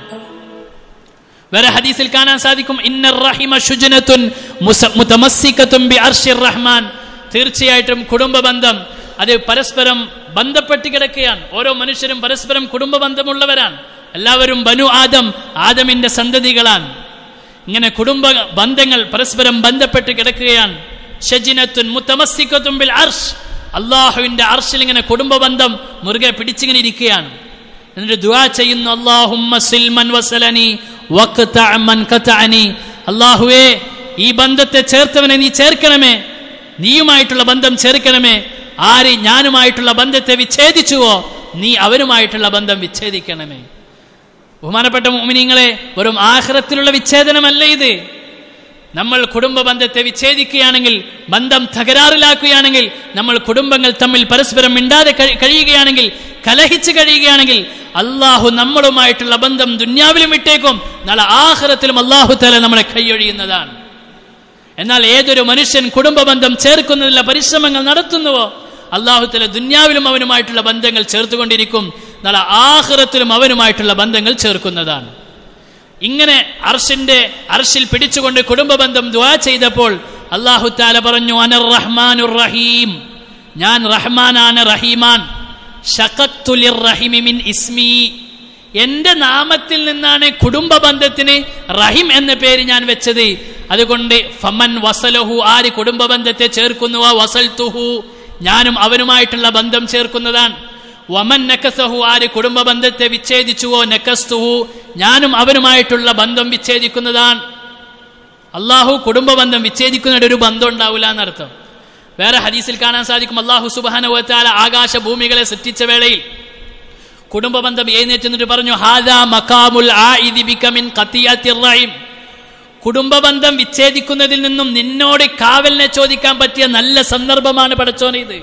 വേറെ ഹദീസിൽ കാണാൻ സാധിക്കും ഇന്ന റഹിമ ഷുജനത്തുൻ മുസ- മുതമസ്സിക്കത്തുൻ ബി അർഷിർ റഹ്മാൻ തീർച്ചയായിട്ടും കുടുംബബന്ധം അത് പരസ്പരം ബന്ധപ്പെട്ട് കിടക്കുകയാണ് ഓരോ മനുഷ്യരും പരസ്പരം കുടുംബ ബന്ധമുള്ളവരാണ് എല്ലാവരും ബനു ആദം ആദമിന്റെ സന്തതികളാണ് ഇങ്ങനെ കുടുംബ ബന്ധങ്ങൾ പരസ്പരം ബന്ധപ്പെട്ട് കിടക്കുകയാണ് ഷജിനത്തുൻ മുത്തമസ്സിക്കത്തും ബിൽ അർഷ് അള്ളാഹുവിന്റെ അർഷിൽ ഇങ്ങനെ കുടുംബ ബന്ധം മുറുകെ പിടിച്ചിങ്ങനെ ഇരിക്കുകയാണ് എന്നിട്ട് ദുആ ചെയ്യുന്നു അല്ലാഹുമ്മ സിൽമൻ വസലനി വഖ്തഅ മൻ ഖതഅനി അല്ലാഹുവേ ഈ ബന്ധത്തെ ചേർത്തവനെ നീ ചേർക്കണമേ നീയുമായിട്ടുള്ള ബന്ധം ചേർക്കണമേ ആര് ഞാനുമായിട്ടുള്ള ബന്ധത്തെ വിച്ഛേദിച്ചുവോ നീ അവരുമായിട്ടുള്ള ബന്ധം വിച്ഛേദിക്കണമേ ബഹുമാനപ്പെട്ട മോമിനിങ്ങളെ വെറും ആഹ്റത്തിലുള്ള വിച്ഛേദനമല്ല ഇത് നമ്മൾ കുടുംബ ബന്ധത്തെ വിച്ഛേദിക്കുകയാണെങ്കിൽ ബന്ധം തകരാറിലാക്കുകയാണെങ്കിൽ നമ്മൾ കുടുംബങ്ങൾ തമ്മിൽ പരസ്പരം മിണ്ടാതെ കഴി- കഴിയുകയാണെങ്കിൽ കലഹിച്ച് കഴിയുകയാണെങ്കിൽ അള്ളാഹു നമ്മളുമായിട്ടുള്ള ബന്ധം ദുന്യാവിലും ഇട്ടേക്കും നാളെ ആഹ്റത്തിലും അള്ളാഹു തല നമ്മളെ കൈയൊഴിയുന്നതാണ് എന്നാൽ ഏതൊരു മനുഷ്യൻ കുടുംബ ബന്ധം ചേർക്കുന്നതിലുള്ള പരിശ്രമങ്ങൾ നടത്തുന്നുവോ അള്ളാഹുത്തല ദുന്യാവിലും അവനുമായിട്ടുള്ള ബന്ധങ്ങൾ ചേർത്തുകൊണ്ടിരിക്കും നാളെ ആഹ്റത്തിലും അവനുമായിട്ടുള്ള ബന്ധങ്ങൾ ചേർക്കുന്നതാണ് ഇങ്ങനെ അർഷിന്റെ അർഷിൽ പിടിച്ചുകൊണ്ട് കുടുംബ ബന്ധം ദുആ ചെയ്തപ്പോൾ അള്ളാഹു താല പറഞ്ഞു അനർ റഹ്മാനുർ റഹീം ഞാൻ റഹ്മാനാണ് റഹീമാൻ ശഖഖ്തു ലിർറഹിമി മിൻ ഇസ്മി എന്റെ നാമത്തിൽ നിന്നാണ് കുടുംബ ബന്ധത്തിന് റഹിം എന്ന പേര് ഞാൻ വെച്ചത് അതുകൊണ്ട് ഫമൻ വസലഹു ആര് കുടുംബ ബന്ധത്തെ ചേർക്കുന്നുവോ വസൽത്തുഹു ഞാനും അവനുമായിട്ടുള്ള ബന്ധം ചേർക്കുന്നതാണ് വമൻ നക്കസഹു ആര് കുടുംബ ബന്ധത്തെ വിച്ഛേദിച്ചുവോ നക്കസ്തുഹു ഞാനും അവനുമായിട്ടുള്ള ബന്ധം വിച്ഛേദിക്കുന്നതാണ് അള്ളാഹു കുടുംബ ബന്ധം വിച്ഛേദിക്കുന്നതിന്റെ ഒരു ബന്ധം ഉണ്ടാവില്ല എന്നർത്ഥം വേറെ ഹദീസിൽ കാണാൻ സാധിക്കും അള്ളാഹു സുബാനുവത്താല ആകാശ ഭൂമികളെ സൃഷ്ടിച്ച വേളയിൽ കുടുംബ ബന്ധം എഴുന്നേറ്റ് എന്നിട്ട് പറഞ്ഞു ഹാദാ മക്കാമുൽ ആഇദി ബിക മിൻ ഖത്തിയത്തിർ റഹിം കുടുംബ ബന്ധം വിച്ഛേദിക്കുന്നതിൽ നിന്നും നിന്നോട് കാവലിനെ ചോദിക്കാൻ പറ്റിയ നല്ല സന്ദർഭമാണ് പടച്ചോനെ ഇത്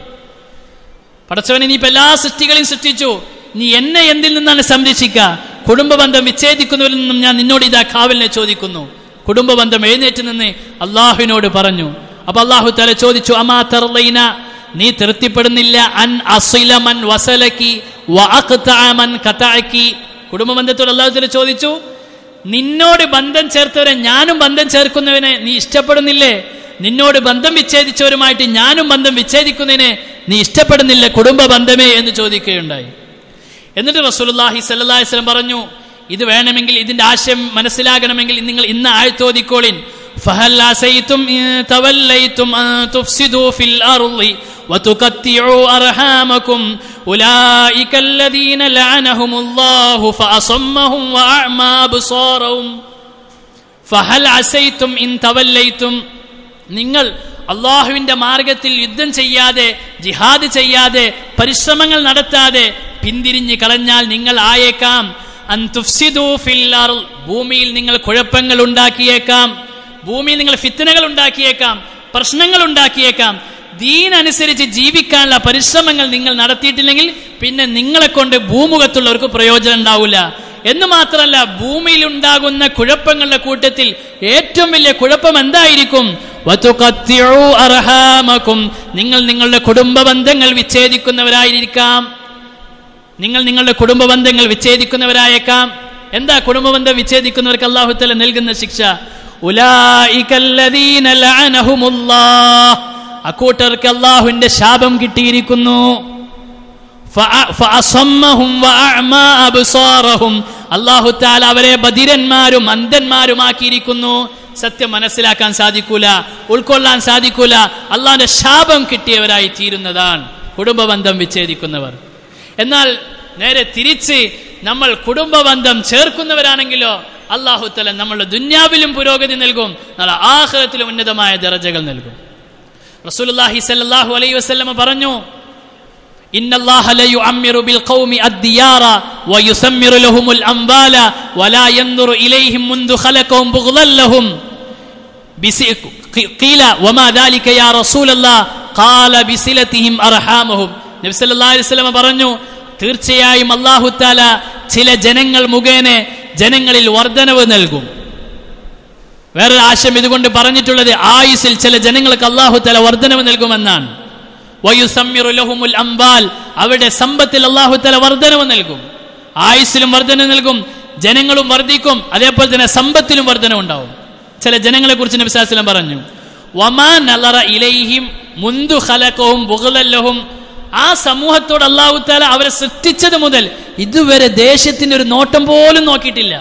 പടച്ചോനെ നീ ഇപ്പൊ എല്ലാ സൃഷ്ടികളെയും സൃഷ്ടിച്ചു നീ എന്നെ എന്തിൽ നിന്നാണ് സംരക്ഷിക്കുക കുടുംബ ബന്ധം വിച്ഛേദിക്കുന്നതിൽ നിന്നും ഞാൻ നിന്നോട് ഇതാ കാവലിനെ ചോദിക്കുന്നു കുടുംബ ബന്ധം എഴുന്നേറ്റ് നിന്ന് അള്ളാഹുവിനോട് പറഞ്ഞു അപ്പൊ അള്ളാഹു തല ചോദിച്ചു അമാ തർലൈന നീ തൃപ്തിപ്പെടുന്നില്ല അൻ അസിലമൻ വസലക്കി വഅഖ്തഅമൻ ഖതഅക്കി കുടുംബ ബന്ധത്തോട് അള്ളാഹു തല ചോദിച്ചു നിന്നോട് ബന്ധം ചേർത്തവരെ ഞാനും ബന്ധം ചേർക്കുന്നവനെ നീ ഇഷ്ടപ്പെടുന്നില്ലേ നിന്നോട് ബന്ധം വിച്ഛേദിച്ചവരുമായിട്ട് ഞാനും ബന്ധം വിച്ഛേദിക്കുന്നതിനെ നീ ഇഷ്ടപ്പെടുന്നില്ല കുടുംബ ബന്ധമേ എന്ന് ചോദിക്കുകയുണ്ടായി എന്നിട്ട് റസൂലുള്ളാഹി സ്വല്ലല്ലാഹി അലൈഹി വസല്ലം പറഞ്ഞു ഇത് വേണമെങ്കിൽ ഇതിന്റെ ആശയം മനസ്സിലാകണമെങ്കിൽ നിങ്ങൾ ഇന്ന് ആഴ്ത്തോദിക്കോളിൻ فهل عسيتم إن توليتم أن تفسدوا في الأرض وتقطعوا أرحامكم أولئك الذين لعنهم الله فأصمهم وأعمى أبصارهم ഫഹൽ അസൈത്തും ഇൻ തവല്ലൈത്തും നിങ്ങൾ അള്ളാഹുവിന്റെ മാർഗത്തിൽ യുദ്ധം ചെയ്യാതെ ജിഹാദ് ചെയ്യാതെ പരിശ്രമങ്ങൾ നടത്താതെ പിന്തിരിഞ്ഞ് കളഞ്ഞാൽ നിങ്ങൾ ആയേക്കാം അൻ തുഫ്സിദൂ ഫിൽ അർള്. ഭൂമിയിൽ നിങ്ങൾ കുഴപ്പങ്ങൾ ഉണ്ടാക്കിയേക്കാം ഭൂമിയിൽ നിങ്ങൾ ഫിത്തനകൾ ഉണ്ടാക്കിയേക്കാം പ്രശ്നങ്ങൾ ഉണ്ടാക്കിയേക്കാം ദീൻ അനുസരിച്ച് ജീവിക്കാനുള്ള പരിശ്രമങ്ങൾ നിങ്ങൾ നടത്തിയിട്ടില്ലെങ്കിൽ പിന്നെ നിങ്ങളെ കൊണ്ട് ഭൂമുഖത്തുള്ളവർക്ക് പ്രയോജനം ഉണ്ടാവില്ല എന്ന് മാത്രമല്ല ഭൂമിയിൽ ഉണ്ടാകുന്ന കുഴപ്പങ്ങളുടെ കൂട്ടത്തിൽ ഏറ്റവും വലിയ കുഴപ്പം എന്തായിരിക്കും വതുഖത്തിഉ അർഹാമക്കും നിങ്ങൾ നിങ്ങളുടെ കുടുംബ ബന്ധങ്ങൾ വിച്ഛേദിക്കുന്നവരായിരിക്കാം നിങ്ങൾ നിങ്ങളുടെ കുടുംബ ബന്ധങ്ങൾ വിച്ഛേദിക്കുന്നവരായേക്കാം എന്താ കുടുംബ ബന്ധം വിച്ഛേദിക്കുന്നവർക്ക് അള്ളാഹുത്തല നൽകുന്ന ശിക്ഷ ഉലായികല്ലദീന ലഅനഹുമുല്ലാഹ്. അക്കൂട്ടർക്ക് അള്ളാഹുവിന്റെ ശാപം കിട്ടിയിരിക്കുന്നു ഫഅ- ഫഅസമ്മഹും വഅഅമാ അബ്സാറഹും. അല്ലാഹു തആല അവരെ ബധിരന്മാരും അന്ധന്മാരുമാക്കിയിരിക്കുന്നു സത്യം മനസ്സിലാക്കാൻ സാധിക്കൂല ഉൾക്കൊള്ളാൻ സാധിക്കൂല അള്ളാഹിന്റെ ശാപം കിട്ടിയവരായി തീരുന്നതാണ് കുടുംബബന്ധം വിച്ഛേദിക്കുന്നവർ എന്നാൽ നേരെ തിരിച്ച് നമ്മൾ കുടുംബബന്ധം ചേർക്കുന്നവരാണെങ്കിലോ അള്ളാഹു തല നമ്മളുടെ ദുന്യാവിലും പുരോഗതി നൽകും നാളെ ആഹ്ലത്തിലും ഉന്നതമായ ദറജകൾ നൽകും റസൂലുള്ളാഹി സല്ലല്ലാഹു അലൈഹി വസല്ലമ പറഞ്ഞു إن الله لا يعمر بالقوم الديار ويسمر لهم الأنبال ولا ينظر إليهم منذ خلقهم بغضا لهم بس- قيل وما ذلك يا رسول الله قال بصلتهم أرحامهم നബി സല്ലല്ലാഹു അലൈഹി വസല്ലമ പറഞ്ഞു തീർച്ചയായും അല്ലാഹു തആല ചില ജനങ്ങൾ മുഖേന ജനങ്ങളിൽ വർധനവ് നൽകും വേറൊരു ആശയം ഇതുകൊണ്ട് പറഞ്ഞിട്ടുള്ളത് ആയുസിൽ ചില ജനങ്ങൾക്ക് അള്ളാഹു തല വർധനവ് നൽകുമെന്നാണ് വയുസമ്മിറു ലഹുമുൽ അംബാൽ അവരുടെ സമ്പത്തിൽ അള്ളാഹു തല വർധനവ് നൽകും ആയുസ്സിലും വർധന നൽകും ജനങ്ങളും വർദ്ധിക്കും അതേപോലെ തന്നെ സമ്പത്തിലും വർധന ഉണ്ടാവും ചില ജനങ്ങളെ കുറിച്ച് നബിസാസ്ലം പറഞ്ഞു വമാ നലറ ഇലൈഹിം മുന്തു ഖലഖഹും ബുഗ്ളല്ലഹും ആ സമൂഹത്തോട് അള്ളാഹു താല അവരെ സൃഷ്ടിച്ചത് മുതൽ ഇതുവരെ ദേശത്തിന്റെ ഒരു നോട്ടം പോലും നോക്കിയിട്ടില്ല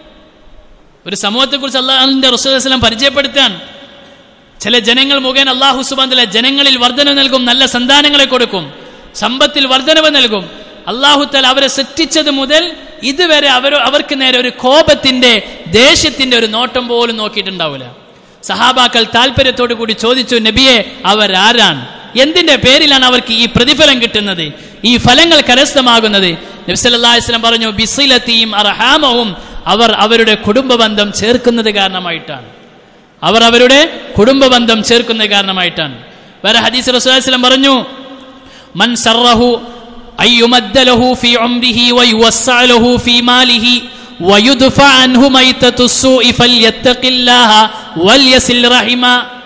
ഒരു സമൂഹത്തെക്കുറിച്ച് അള്ളാഹുവിന്റെ റസൂലം പരിചയപ്പെടുത്താൻ ചില ജനങ്ങൾ മുഖേന അള്ളാഹു സുബാന്തല ജനങ്ങളിൽ വർധന നൽകും നല്ല സന്താനങ്ങളെ കൊടുക്കും സമ്പത്തിൽ വർധനവ് നൽകും അള്ളാഹു തല അവരെ സൃഷ്ടിച്ചത് മുതൽ ഇതുവരെ അവർ അവർക്ക് നേരെ ഒരു കോപത്തിന്റെ ദേഷ്യത്തിന്റെ ഒരു നോട്ടം പോലും നോക്കിയിട്ടുണ്ടാവില്ല സഹാബാക്കൾ താല്പര്യത്തോടു കൂടി ചോദിച്ചു നബിയെ അവരാരാണ് എന്തിന്റെ പേരിലാണ് അവർക്ക് ഈ പ്രതിഫലം കിട്ടുന്നത് ഈ ഫലങ്ങൾ കരസ്ഥമാകുന്നത് നബ്സല്ലാസ്ലം പറഞ്ഞു ബിസിലത്തിയും അർഹാമവും അവർ അവരുടെ കുടുംബ ബന്ധം ചേർക്കുന്നത് കാരണമായിട്ടാണ് അവർ അവരുടെ കുടുംബ ബന്ധം ചേർക്കുന്നത് കാരണമായിട്ടാണ് വേറെ ഹദീസ് റസൂലുള്ളാഹി പറഞ്ഞു മൻ സറഹു അയ്യുമദ്ദ ലഹു ഫീ ഉംരിഹി വയുവസ്സഅ ലഹു ഫീ മാലിഹി വയുദ്ഫഅ അൻഹു മൈതതു സ്സൂഇ ഫൽയത്തഖില്ലാഹ വൽയസിൽ റഹിമ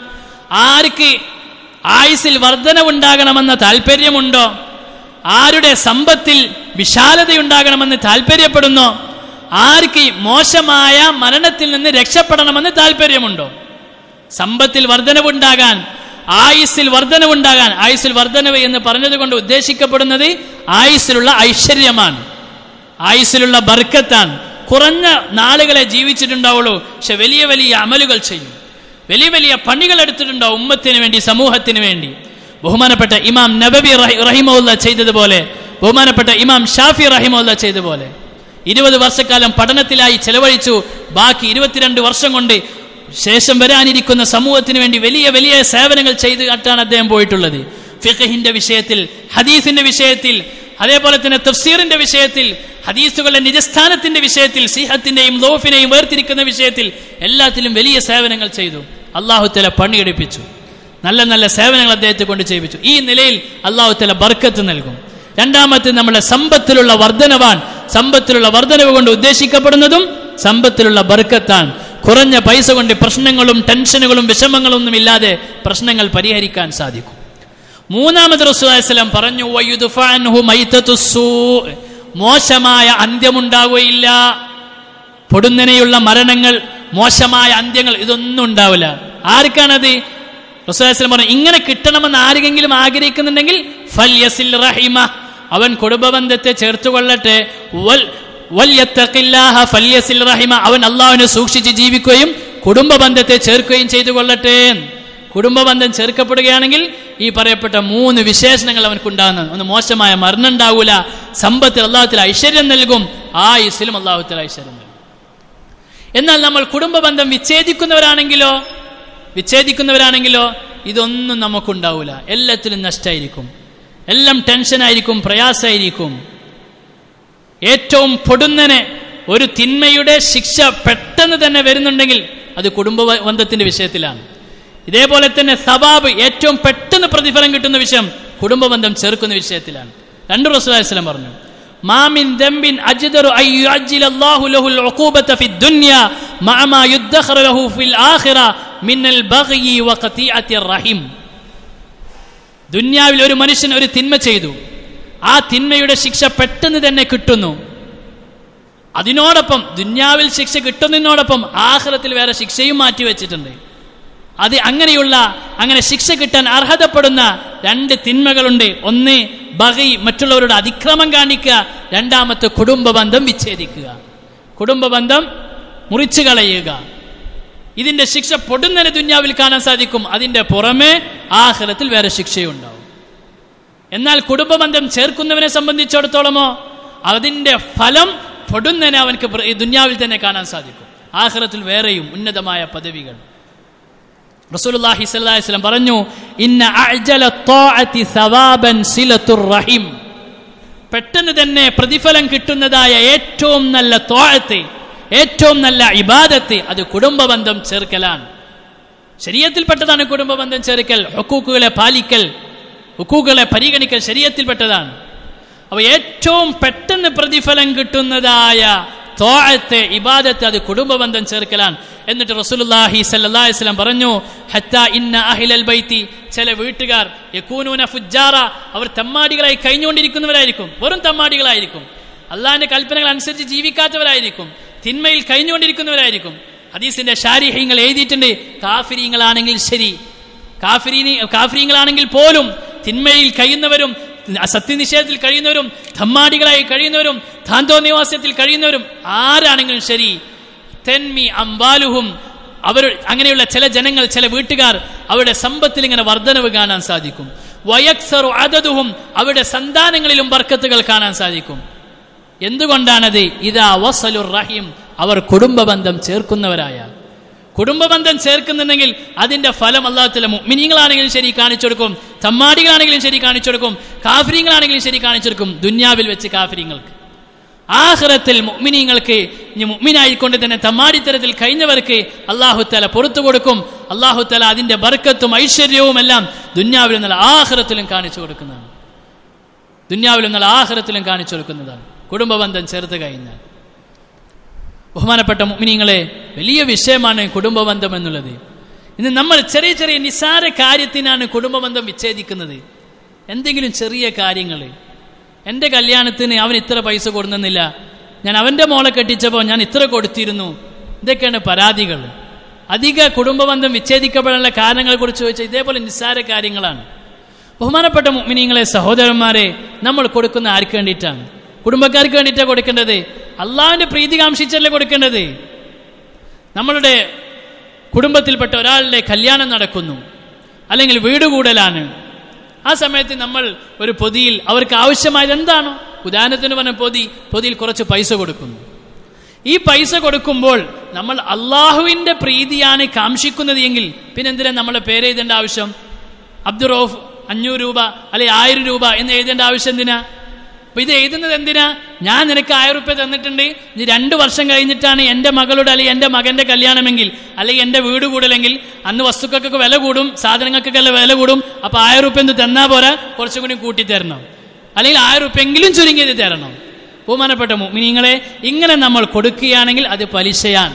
ആർക്ക് ആയുസിൽ വർധനവുണ്ടാകണമെന്ന താല്പര്യമുണ്ടോ ആരുടെ സമ്പത്തിൽ വിശാലതയുണ്ടാകണമെന്ന് താല്പര്യപ്പെടുന്നോ ആർക്ക് മോശമായ മരണത്തിൽ നിന്ന് രക്ഷപ്പെടണമെന്ന് താല്പര്യമുണ്ടോ സമ്പത്തിൽ വർധനവുണ്ടാകാൻ ആയുസ്സിൽ വർധനവുണ്ടാകാൻ ആയുസ്സിൽ വർധനവ് എന്ന് പറഞ്ഞതുകൊണ്ട് ഉദ്ദേശിക്കപ്പെടുന്നത് ആയുസ്സിലുള്ള ഐശ്വര്യമാണ് ആയുസ്സിലുള്ള ബർക്കത്താണ് കുറഞ്ഞ നാളുകളെ ജീവിച്ചിട്ടുണ്ടാവുള്ളൂ പക്ഷെ വലിയ വലിയ അമലുകൾ ചെയ്യും വലിയ വലിയ പണികൾ എടുത്തിട്ടുണ്ടാവും ഉമ്മത്തിന് വേണ്ടി സമൂഹത്തിന് വേണ്ടി ബഹുമാനപ്പെട്ട ഇമാം നബബി റഹിമുല്ല ചെയ്തതുപോലെ ബഹുമാനപ്പെട്ട ഇമാം ഷാഫി റഹിമുല്ല ചെയ്തതുപോലെ ഇരുപത് വർഷക്കാലം പഠനത്തിലായി ചെലവഴിച്ചു ബാക്കി ഇരുപത്തിരണ്ട് വർഷം കൊണ്ട് ശേഷം വരാനിരിക്കുന്ന സമൂഹത്തിന് വേണ്ടി വലിയ വലിയ സേവനങ്ങൾ ചെയ്ത് കാട്ടാണ് അദ്ദേഹം പോയിട്ടുള്ളത് ഫിഖഹിന്റെ വിഷയത്തിൽ ഹദീസിന്റെ വിഷയത്തിൽ അതേപോലെ തന്നെ തഫ്സീറിന്റെ വിഷയത്തിൽ ഹദീസുകളുടെ നിജസ്ഥാനത്തിന്റെ വിഷയത്തിൽ സിഹത്തിന്റെയും ലോഫിനെയും വേർതിരിക്കുന്ന വിഷയത്തിൽ എല്ലാത്തിലും വലിയ സേവനങ്ങൾ ചെയ്തു അള്ളാഹു തല പണിയെടുപ്പിച്ചു നല്ല നല്ല സേവനങ്ങൾ അദ്ദേഹത്തെ കൊണ്ട് ചെയ്യിപ്പിച്ചു ഈ നിലയിൽ അള്ളാഹു തല ബർക്കത്ത് നൽകും രണ്ടാമത്തെ നമ്മുടെ സമ്പത്തിലുള്ള വർധനവാൻ സമ്പത്തിലുള്ള വർധനവ് കൊണ്ട് ഉദ്ദേശിക്കപ്പെടുന്നതും സമ്പത്തിലുള്ള ബർക്കത്താണ് കുറഞ്ഞ പൈസ കൊണ്ട് പ്രശ്നങ്ങളും ടെൻഷനുകളും വിഷമങ്ങളും ഒന്നും ഇല്ലാതെ പ്രശ്നങ്ങൾ പരിഹരിക്കാൻ സാധിക്കും മൂന്നാമത് റസൂലം പറഞ്ഞു വയുദ്ഫഅ അൻഹു മൈതതു സൂ മോശമായ അന്ത്യമുണ്ടാവുകയില്ല പൊടുന്നനെയുള്ള മരണങ്ങൾ മോശമായ അന്ത്യങ്ങൾ ഇതൊന്നും ഉണ്ടാവില്ല ആർക്കാണത് റസൂലം പറഞ്ഞു ഇങ്ങനെ കിട്ടണമെന്ന് ആരെങ്കിലും ആഗ്രഹിക്കുന്നുണ്ടെങ്കിൽ ഫൽ യസിൽ റഹിമ അവൻ കുടുംബബന്ധത്തെ ചേർത്തുകൊള്ളട്ടെ വൽ വല്യത്തഖില്ലാഹ ഫല്യസിൽ റഹിമ അവൻ അള്ളാഹുവിനെ സൂക്ഷിച്ച് ജീവിക്കുകയും കുടുംബ ബന്ധത്തെ ചേർക്കുകയും ചെയ്തു കൊള്ളട്ടെ കുടുംബ ബന്ധം ചേർക്കപ്പെടുകയാണെങ്കിൽ ഈ പറയപ്പെട്ട മൂന്ന് വിശേഷണങ്ങൾ അവനക്കുണ്ടാകുന്നത് ഒന്ന് മോശമായ മരണം ഉണ്ടാവൂല സമ്പത്തിൽ അള്ളാഹുത്തിൽ ഐശ്വര്യം നൽകും ആയുസിലും അള്ളാഹുത്തിൽ ഐശ്വര്യം നൽകും എന്നാൽ നമ്മൾ കുടുംബ ബന്ധം വിച്ഛേദിക്കുന്നവരാണെങ്കിലോ വിച്ഛേദിക്കുന്നവരാണെങ്കിലോ ഇതൊന്നും നമുക്കുണ്ടാവില്ല എല്ലാത്തിലും നഷ്ടമായിരിക്കും എല്ലാം ടെൻഷനായിരിക്കും പ്രയാസമായിരിക്കും ഏറ്റവും പൊടുന്നനെ ഒരു തിന്മയുടെ ശിക്ഷ പെട്ടെന്ന് തന്നെ വരുന്നുണ്ടെങ്കിൽ അത് കുടുംബ ബന്ധത്തിന്റെ വിഷയത്തിലാണ് ഇതേപോലെ തന്നെ സവാബ് ഏറ്റവും പെട്ടെന്ന് പ്രതിഫലം കിട്ടുന്ന വിഷയം കുടുംബ ബന്ധം ചേർക്കുന്ന വിഷയത്തിലാണ് രണ്ട് റസൂലുള്ളാഹി പറഞ്ഞു മാമിൻ ദംബിൻ അജ്ദറു അൻ യുഅജ്ജില അല്ലാഹു ലഹുൽ ഉഖൂബത ഫി ദുനിയ മഅ മാ യുദ്ദഖറ ലഹു ഫിൽ ആഖിറ മിനൽ ബഗ്യി വ ഖതീഅത്തിർ റഹിം ദുന്യാവിൽ ഒരു മനുഷ്യൻ ഒരു തിന്മ ചെയ്തു ആ തിന്മയുടെ ശിക്ഷ പെട്ടെന്ന് തന്നെ കിട്ടുന്നു അതിനോടൊപ്പം ദുന്യാവിൽ ശിക്ഷ കിട്ടുന്നതിനോടൊപ്പം ആഹ്റത്തിൽ വേറെ ശിക്ഷയും മാറ്റി വെച്ചിട്ടുണ്ട് അത് അങ്ങനെയുള്ള അങ്ങനെ ശിക്ഷ കിട്ടാൻ അർഹതപ്പെടുന്ന രണ്ട് തിന്മകളുണ്ട് ഒന്ന് ബഹി മറ്റുള്ളവരുടെ അതിക്രമം കാണിക്കുക രണ്ടാമത്തെ കുടുംബ ബന്ധം വിച്ഛേദിക്കുക കുടുംബ ബന്ധം മുറിച്ചു കളയുക ഇതിന്റെ ശിക്ഷ പൊടുന്നനെ ദുന്യാവിൽ കാണാൻ സാധിക്കും അതിന്റെ പുറമെ ആഹ്റത്തിൽ വേറെ ശിക്ഷയുണ്ടാവും എന്നാൽ കുടുംബബന്ധം ചേർക്കുന്നവനെ സംബന്ധിച്ചിടത്തോളമോ അതിന്റെ ഫലം പൊടുന്നനെ അവനക്ക് പ്ര- ഈ ദുന്യാവിൽ തന്നെ കാണാൻ സാധിക്കും ആഹ്റത്തിൽ വേറെയും ഉന്നതമായ പദവികൾ റസൂലുള്ളാഹി സ്വല്ലല്ലാഹി അലൈഹി വസല്ലം പറഞ്ഞു ഇന്ന അഅ്ജല ത്വാഅതി സവാബൻ സിലത്തുർ റഹിം പെട്ടെന്ന് തന്നെ പ്രതിഫലം കിട്ടുന്നതായ ഏറ്റവും നല്ല ത്വാഅത്ത് ഏറ്റവും നല്ല ഇബാദത്ത് അത് കുടുംബബന്ധം ചേർക്കലാണ് ശരീരത്തിൽപ്പെട്ടതാണ് കുടുംബബന്ധം ചേർക്കൽ ഹുക്കൂക്കുകളെ പാലിക്കൽ ഹുക്കൂക്കുകളെ പരിഗണിക്കൽ ശരീരത്തിൽപ്പെട്ടതാണ് അപ്പോൾ ഏറ്റവും പെട്ടെന്ന് പ്രതിഫലം കിട്ടുന്നതായ തോഴത്തെ ഇബാദത്ത് അത് കുടുംബബന്ധം ചേർക്കലാണ് എന്നിട്ട് റസൂലുള്ളാഹി സല്ലല്ലാഹി അലൈഹി വസല്ലം പറഞ്ഞു ഹത്ത ഇന്ന അഹ്ലൽ ബൈത്തി ചില വീട്ടുകാർ യകൂനൂന ഫുജ്ജാറ അവർ തമ്മാടികളായി കഴിഞ്ഞുകൊണ്ടിരിക്കുന്നവരായിരിക്കും വെറും തമ്മാടികളായിരിക്കും അള്ളാഹിന്റെ കൽപ്പനകൾ അനുസരിച്ച് ജീവിക്കാത്തവരായിരിക്കും തിന്മയിൽ കഴിഞ്ഞുകൊണ്ടിരിക്കുന്നവരായിരിക്കും ഹദീസിന്റെ ശാരീഹ്യങ്ങൾ എഴുതിയിട്ടുണ്ട് കാഫിരീങ്ങളാണെങ്കിൽ ശരി കാഫിരീനി കാഫിരീങ്ങളാണെങ്കിൽ പോലും തിന്മയിൽ കഴിയുന്നവരും സത്യനിഷേധത്തിൽ കഴിയുന്നവരും ധമ്മാടികളായി കഴിയുന്നവരും താന്തോനിവാസത്തിൽ കഴിയുന്നവരും ആരാണെങ്കിലും ശരി തെന്മി അംബാലുഹും അവർ അങ്ങനെയുള്ള ചില ജനങ്ങൾ ചില വീട്ടുകാർ അവരുടെ സമ്പത്തിൽ ഇങ്ങനെ വർധനവ് കാണാൻ സാധിക്കും വയക്സറു അതതുഹും അവരുടെ സന്താനങ്ങളിലും ബർക്കത്തുകൾ കാണാൻ സാധിക്കും എന്തുകൊണ്ടാണത് ഇതാ വസലുർ റഹീം അവർ കുടുംബബന്ധം ചേർക്കുന്നവരായാൽ കുടുംബബന്ധം ചേർക്കുന്നുണ്ടെങ്കിൽ അതിന്റെ ഫലം അള്ളാഹത്തിലെ മുഗ്മിനീങ്ങളാണെങ്കിലും ശരി കാണിച്ചു കൊടുക്കും തമ്മാടികളാണെങ്കിലും ശരി കാണിച്ചു കൊടുക്കും കാഫര്യങ്ങളാണെങ്കിലും ശരി കാണിച്ചു കൊടുക്കും ദുന്യാവിൽ വെച്ച് കാഫര്യങ്ങൾക്ക് ആഹ്റത്തിൽ മുഗ്മിനീങ്ങൾക്ക് ഇനി മുഗ്മിനായിക്കൊണ്ട് തന്നെ തമ്മാടിത്തരത്തിൽ കഴിഞ്ഞവർക്ക് അള്ളാഹുത്തല പുറത്തു കൊടുക്കും അള്ളാഹുത്തല അതിന്റെ ബർക്കത്തും ഐശ്വര്യവും എല്ലാം ദുന്യാവിലും നല്ല ആഹ്റത്തിലും കാണിച്ചു കൊടുക്കുന്നതാണ് ദുന്യാവിലും നല്ല ആഹ്റത്തിലും കാണിച്ചു കൊടുക്കുന്നതാണ് കുടുംബബന്ധം ചേർത്ത് കഴിഞ്ഞാൽ ബഹുമാനപ്പെട്ട മുഗ്മിനീങ്ങളെ വലിയ വിഷയമാണ് കുടുംബബന്ധം എന്നുള്ളത് ഇന്ന് നമ്മൾ ചെറിയ ചെറിയ നിസ്സാര കാര്യത്തിനാണ് കുടുംബബന്ധം വിച്ഛേദിക്കുന്നത് എന്തെങ്കിലും ചെറിയ കാര്യങ്ങൾ എൻ്റെ കല്യാണത്തിന് അവൻ ഇത്ര പൈസ കൊടുക്കുന്നില്ല ഞാൻ അവൻ്റെ മോളെ കെട്ടിച്ചപ്പോൾ ഞാൻ ഇത്ര കൊടുത്തിരുന്നു ഇതൊക്കെയാണ് പരാതികൾ അധിക കുടുംബബന്ധം വിച്ഛേദിക്കപ്പെടാനുള്ള കാരണങ്ങളെക്കുറിച്ച് ചോദിച്ചാൽ ഇതേപോലെ നിസ്സാര കാര്യങ്ങളാണ് ബഹുമാനപ്പെട്ട മുഅ്മിനീങ്ങളെ സഹോദരന്മാരെ നമ്മൾ കൊടുക്കുന്ന ആർക്ക് വേണ്ടിയിട്ടാണ് കുടുംബക്കാർക്ക് വേണ്ടിയിട്ടാണ് കൊടുക്കേണ്ടത് അള്ളാഹുവിന്റെ പ്രീതി കാംക്ഷിച്ചല്ലേ കൊടുക്കേണ്ടത് നമ്മളുടെ കുടുംബത്തിൽപ്പെട്ട ഒരാളുടെ കല്യാണം നടക്കുന്നു അല്ലെങ്കിൽ വീട് കൂടലാണ് ആ സമയത്ത് നമ്മൾ ഒരു പൊതിയിൽ അവർക്ക് ആവശ്യമായത് എന്താണോ ഉദാഹരണത്തിന് പറഞ്ഞ പൊതി പൊതിയിൽ കുറച്ച് പൈസ കൊടുക്കുന്നു ഈ പൈസ കൊടുക്കുമ്പോൾ നമ്മൾ അള്ളാഹുവിന്റെ പ്രീതിയാണ് കാംക്ഷിക്കുന്നത് എങ്കിൽ പിന്നെ എന്തിനാ നമ്മളെ പേര് എഴുതേണ്ട ആവശ്യം അബ്ദുറോഫ് അഞ്ഞൂറ് രൂപ അല്ലെ ആയിരം രൂപ എന്ന് എഴുതേണ്ട ആവശ്യം എന്തിനാ അപ്പൊ ഇത് എഴുതുന്നത് എന്തിനാ ഞാൻ നിനക്ക് ആയിരം റുപ്യ തന്നിട്ടുണ്ട് ഇനി രണ്ടു വർഷം കഴിഞ്ഞിട്ടാണ് എൻ്റെ മകളുടെ അല്ലെങ്കിൽ എൻ്റെ മകന്റെ കല്യാണമെങ്കിൽ അല്ലെങ്കിൽ എൻ്റെ വീട് കൂടലെങ്കിൽ അന്ന് വസ്തുക്കൾക്കൊക്കെ വില കൂടും സാധനങ്ങൾക്കൊക്കെ വില കൂടും അപ്പൊ ആയിരം റുപ്യ എന്ത് തന്നാ പോരാ കുറച്ചും കൂടി കൂട്ടി തരണം അല്ലെങ്കിൽ ആയിരം റുപ്യ എങ്കിലും ചുരുങ്ങിയത് തരണം ബഹുമാനപ്പെട്ട മുഅ്മിനീങ്ങളെ ഇങ്ങനെ നമ്മൾ കൊടുക്കുകയാണെങ്കിൽ അത് പലിശയാണ്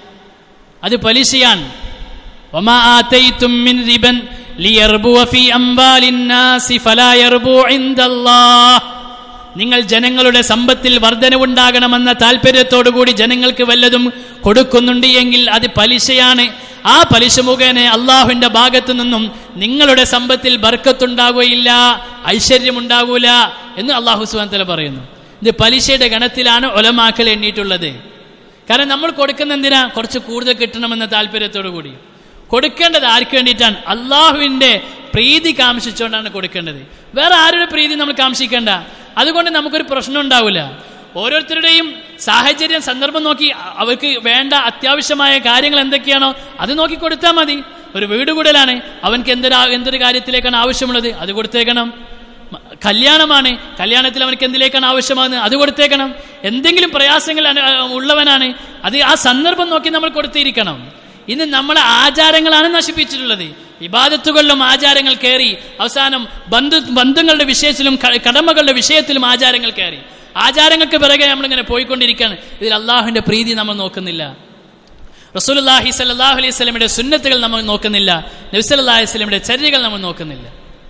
അത് പലിശയാണ് وما آتيتم من ربا ليربو في أموال الناس فلا يربو عند الله നിങ്ങൾ ജനങ്ങളുടെ സമ്പത്തിൽ വർധനവുണ്ടാകണമെന്ന താല്പര്യത്തോടുകൂടി ജനങ്ങൾക്ക് വല്ലതും കൊടുക്കുന്നുണ്ട് എങ്കിൽ അത് പലിശയാണ് ആ പലിശ മുഖേന അള്ളാഹുവിന്റെ ഭാഗത്തു നിന്നും നിങ്ങളുടെ സമ്പത്തിൽ ബർക്കത്തുണ്ടാകുകയില്ല ഐശ്വര്യമുണ്ടാകൂല എന്ന് അള്ളാഹു സുബാൻ പറയുന്നു ഇത് പലിശയുടെ ഗണത്തിലാണ് ഒലമാക്കൽ എണ്ണിയിട്ടുള്ളത് കാരണം നമ്മൾ കൊടുക്കുന്ന എന്തിനാ കുറച്ച് കൂടുതൽ കിട്ടണമെന്ന താല്പര്യത്തോടു കൂടി കൊടുക്കേണ്ടത് ആർക്ക് വേണ്ടിയിട്ടാണ് അള്ളാഹുവിന്റെ പ്രീതി കാംക്ഷിച്ചുകൊണ്ടാണ് കൊടുക്കേണ്ടത് വേറെ ആരുടെ പ്രീതി നമ്മൾ കാംക്ഷിക്കേണ്ട അതുകൊണ്ട് നമുക്കൊരു പ്രശ്നം ഉണ്ടാവില്ല ഓരോരുത്തരുടെയും സാഹചര്യം സന്ദർഭം നോക്കി അവർക്ക് വേണ്ട അത്യാവശ്യമായ കാര്യങ്ങൾ എന്തൊക്കെയാണോ അത് നോക്കി കൊടുത്താൽ മതി ഒരു വീട് കൂടലാണ് അവൻക്ക് എന്തൊരു എന്തൊരു കാര്യത്തിലേക്കാണ് ആവശ്യമുള്ളത് അത് കൊടുത്തേക്കണം മ- കല്യാണമാണ് കല്യാണത്തിൽ അവനക്ക് എന്തിലേക്കാണ് ആവശ്യമാകുന്നത് അത് കൊടുത്തേക്കണം എന്തെങ്കിലും പ്രയാസങ്ങൾ അനു- ആ, ഉള്ളവനാണ് അത് ആ സന്ദർഭം നോക്കി നമ്മൾ കൊടുത്തിരിക്കണം ഇന്ന് നമ്മളെ ആചാരങ്ങളാണ് നശിപ്പിച്ചിട്ടുള്ളത് ഇബാദത്തുകളിലും ആചാരങ്ങൾ കയറി അവസാനം ബന്ധു ബന്ധുക്കളുടെ വിഷയത്തിലും ക- കടമകളുടെ വിഷയത്തിലും ആചാരങ്ങൾ കയറി ആചാരങ്ങൾക്ക് പിറകെ നമ്മളിങ്ങനെ പോയിക്കൊണ്ടിരിക്കുകയാണ് ഇതിൽ അള്ളാഹുവിന്റെ പ്രീതി നമ്മൾ നോക്കുന്നില്ല റസൂലുള്ളാഹി സല്ലല്ലാഹു അലൈഹി സ്വലമിയുടെ സുന്നത്തുകൾ നമ്മൾ നോക്കുന്നില്ല നബി സല്ലല്ലാഹു അലൈഹി സ്വലമിയുടെ ചര്യകൾ നമ്മൾ നോക്കുന്നില്ല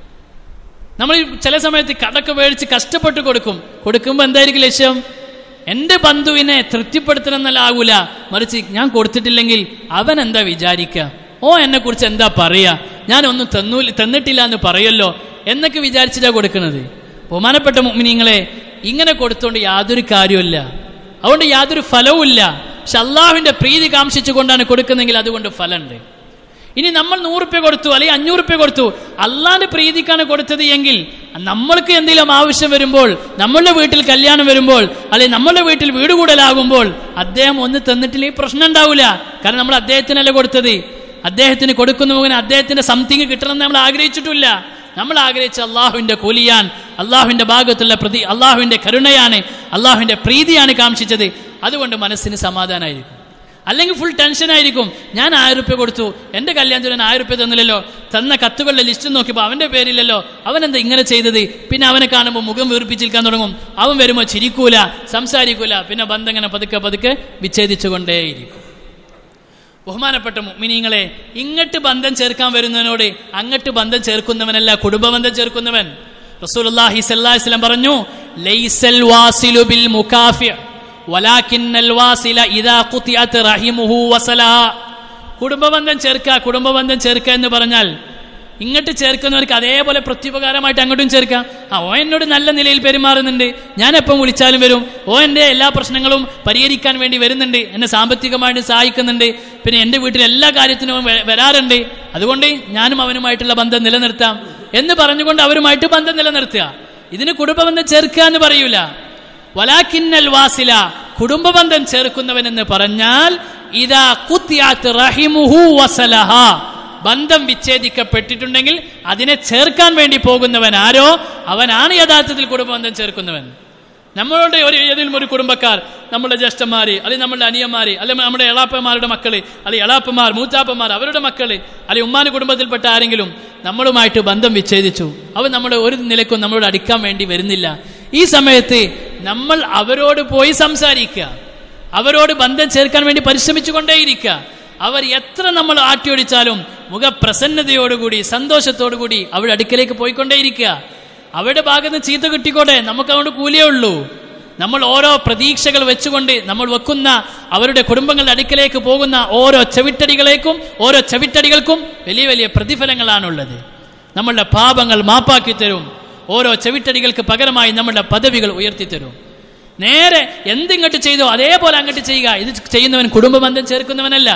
നമ്മൾ ചില സമയത്ത് കടക്ക് മേടിച്ച് കഷ്ടപ്പെട്ട് കൊടുക്കും കൊടുക്കുമ്പോൾ എന്തായിരിക്കും ലക്ഷ്യം എൻ്റെ ബന്ധുവിനെ തൃപ്തിപ്പെടുത്തണം എന്നല്ല ആകൂല മറിച്ച് ഞാൻ കൊടുത്തിട്ടില്ലെങ്കിൽ അവൻ എന്താ വിചാരിക്കുക ഓ എന്നെ കുറിച്ച് എന്താ പറയാ ഞാൻ ഒന്നും തന്നൂ തന്നിട്ടില്ല എന്ന് പറയല്ലോ എന്നൊക്കെ വിചാരിച്ചിട്ടാ കൊടുക്കുന്നത് ബഹുമാനപ്പെട്ട മുഅ്മിനീങ്ങളെ ഇങ്ങനെ കൊടുത്തോണ്ട് യാതൊരു കാര്യമില്ല അതുകൊണ്ട് യാതൊരു ഫലവുമില്ല പക്ഷെ അള്ളാഹുവിന്റെ പ്രീതി കാംക്ഷിച്ചുകൊണ്ടാണ് കൊടുക്കുന്നെങ്കിൽ അതുകൊണ്ട് ഫലമുണ്ട് ഇനി നമ്മൾ നൂറുപ്യ കൊടുത്തു അല്ലെങ്കിൽ അഞ്ഞൂറ് റുപ്യ കൊടുത്തു അള്ളാന്റെ പ്രീതിക്കാണ് കൊടുത്തത് എങ്കിൽ നമ്മൾക്ക് എന്തെങ്കിലും ആവശ്യം വരുമ്പോൾ നമ്മളുടെ വീട്ടിൽ കല്യാണം വരുമ്പോൾ അല്ലെങ്കിൽ നമ്മളുടെ വീട്ടിൽ വീട് കൂടലാകുമ്പോൾ അദ്ദേഹം ഒന്ന് തന്നിട്ടില്ലെങ്കിൽ പ്രശ്നം ഉണ്ടാവില്ല കാരണം നമ്മൾ അദ്ദേഹത്തിനല്ല കൊടുത്തത് അദ്ദേഹത്തിന് കൊടുക്കുന്ന മുഖേന അദ്ദേഹത്തിന്റെ സംതിങ് കിട്ടണമെന്ന് നമ്മൾ ആഗ്രഹിച്ചിട്ടില്ല നമ്മൾ ആഗ്രഹിച്ച അള്ളാഹുവിന്റെ കൂലിയാൻ അള്ളാഹുവിന്റെ ഭാഗത്തുള്ള പ്രതി അള്ളാഹുവിന്റെ കരുണയാണ് അള്ളാഹുവിന്റെ പ്രീതിയാണ് കാംക്ഷിച്ചത് അതുകൊണ്ട് മനസ്സിന് സമാധാനമായിരിക്കും അല്ലെങ്കിൽ ഫുൾ ടെൻഷൻ ആയിരിക്കും ഞാൻ ആയിരം റുപ്യ കൊടുത്തു എൻ്റെ കല്യാണത്തിന് ഞാൻ ആയിരം റുപ്യ തന്നില്ലല്ലോ തന്ന കത്തുകളുടെ ലിസ്റ്റ് നോക്കിയപ്പോൾ അവൻ്റെ പേരില്ലല്ലോ അവൻ എന്താ ഇങ്ങനെ ചെയ്തത് പിന്നെ അവനെ കാണുമ്പോൾ മുഖം വീർപ്പിച്ചിരിക്കാൻ തുടങ്ങും അവൻ വരുമ്പോൾ ചിരിക്കൂല സംസാരിക്കൂല പിന്നെ ബന്ധം ഇങ്ങനെ പതുക്കെ പതുക്കെ വിച്ഛേദിച്ചുകൊണ്ടേയിരിക്കും ബഹുമാനപ്പെട്ട മിനിങ്ങളെ ഇങ്ങോട്ട് ബന്ധം ചേർക്കാൻ വരുന്നവനോട് അങ്ങോട്ട് ബന്ധം ചേർക്കുന്നവനല്ല കുടുംബബന്ധം ചേർക്കുന്നവൻ റസൂലുള്ളാഹി സ്വല്ലല്ലാഹി അലൈഹി വസല്ലം പറഞ്ഞു ലൈസൽ വാസിലു ബിൽ മുകാഫി വലാകിന്നൽ വാസില ഇദാ ഖുതിഅത് റഹിമുഹു വസലഹ കുടുംബബന്ധം ചേർക്കുക കുടുംബബന്ധം ചേർക്കുക എന്ന് പറഞ്ഞാൽ ഇങ്ങോട്ട് ചേർക്കുന്നവർക്ക് അതേപോലെ പ്രത്യുപകാരമായിട്ട് അങ്ങോട്ടും ചേർക്കാം ആ ഓ എന്നോട് നല്ല നിലയിൽ പെരുമാറുന്നുണ്ട് ഞാൻ എപ്പം വിളിച്ചാലും വരും ഓ എൻ്റെ എല്ലാ പ്രശ്നങ്ങളും പരിഹരിക്കാൻ വേണ്ടി വരുന്നുണ്ട് എന്നെ സാമ്പത്തികമായിട്ട് സഹായിക്കുന്നുണ്ട് പിന്നെ എൻ്റെ വീട്ടിൽ എല്ലാ കാര്യത്തിനും അവൻ വ- വരാറുണ്ട് അതുകൊണ്ട് ഞാനും അവനുമായിട്ടുള്ള ബന്ധം നിലനിർത്താം എന്ന് പറഞ്ഞുകൊണ്ട് അവരുമായിട്ട് ബന്ധം നിലനിർത്തുക ഇതിന് കുടുംബബന്ധം ചേർക്കുക എന്ന് പറയൂല വലാക്കിന്നൽ വാസില കുടുംബബന്ധം ചേർക്കുന്നവൻ എന്ന് പറഞ്ഞാൽ ഇതാ കുത്തിയാത്ത് റഹിമുഹു വസലഹ ബന്ധം വിച്ഛേദിക്കപ്പെട്ടിട്ടുണ്ടെങ്കിൽ അതിനെ ചേർക്കാൻ വേണ്ടി പോകുന്നവൻ ആരോ അവനാണ് യഥാർത്ഥത്തിൽ കുടുംബബന്ധം ചേർക്കുന്നവൻ നമ്മളുടെ ഒരു ഏതെങ്കിലും ഒരു കുടുംബക്കാർ നമ്മുടെ ജ്യേഷ്ഠന്മാര് അല്ലെങ്കിൽ നമ്മുടെ അനിയന്മാര് അല്ലെങ്കിൽ നമ്മുടെ എളാപ്പന്മാരുടെ മക്കള് അല്ലെങ്കിൽ എളാപ്പന്മാർ മൂത്താപ്പന്മാർ അവരുടെ മക്കള് അല്ലെങ്കിൽ ഉമ്മാന്റെ കുടുംബത്തിൽപ്പെട്ട ആരെങ്കിലും നമ്മളുമായിട്ട് ബന്ധം വിച്ഛേദിച്ചു അവൻ നമ്മുടെ ഒരു നിലക്കും നമ്മളോട് അടിക്കാൻ വേണ്ടി വരുന്നില്ല ഈ സമയത്ത് നമ്മൾ അവരോട് പോയി സംസാരിക്കുക അവരോട് ബന്ധം ചേർക്കാൻ വേണ്ടി പരിശ്രമിച്ചു കൊണ്ടേയിരിക്കുക അവർ എത്ര നമ്മൾ ആട്ടിയൊടിച്ചാലും മുഖപ്രസന്നതയോടുകൂടി സന്തോഷത്തോടുകൂടി അവരുടെ അടുക്കലേക്ക് പോയിക്കൊണ്ടേയിരിക്കുക അവരുടെ ഭാഗത്ത് നിന്ന് ചീത്ത കിട്ടിക്കോട്ടെ നമുക്ക് അതുകൊണ്ട് കൂലിയേ ഉള്ളൂ നമ്മൾ ഓരോ പ്രതീക്ഷകൾ വെച്ചുകൊണ്ട് നമ്മൾ വെക്കുന്ന അവരുടെ കുടുംബങ്ങളുടെ അടുക്കലേക്ക് പോകുന്ന ഓരോ ചെവിട്ടടികളേക്കും ഓരോ ചെവിട്ടടികൾക്കും വലിയ വലിയ പ്രതിഫലങ്ങളാണുള്ളത് നമ്മളുടെ പാപങ്ങൾ മാപ്പാക്കി തരും ഓരോ ചെവിട്ടടികൾക്ക് പകരമായി നമ്മളുടെ പദവികൾ ഉയർത്തി തരും നേരെ എന്തിങ്ങോട്ട് ചെയ്തോ അതേപോലെ അങ്ങോട്ട് ചെയ്യുക ഇത് ചെയ്യുന്നവൻ കുടുംബബന്ധം ചേർക്കുന്നവനല്ല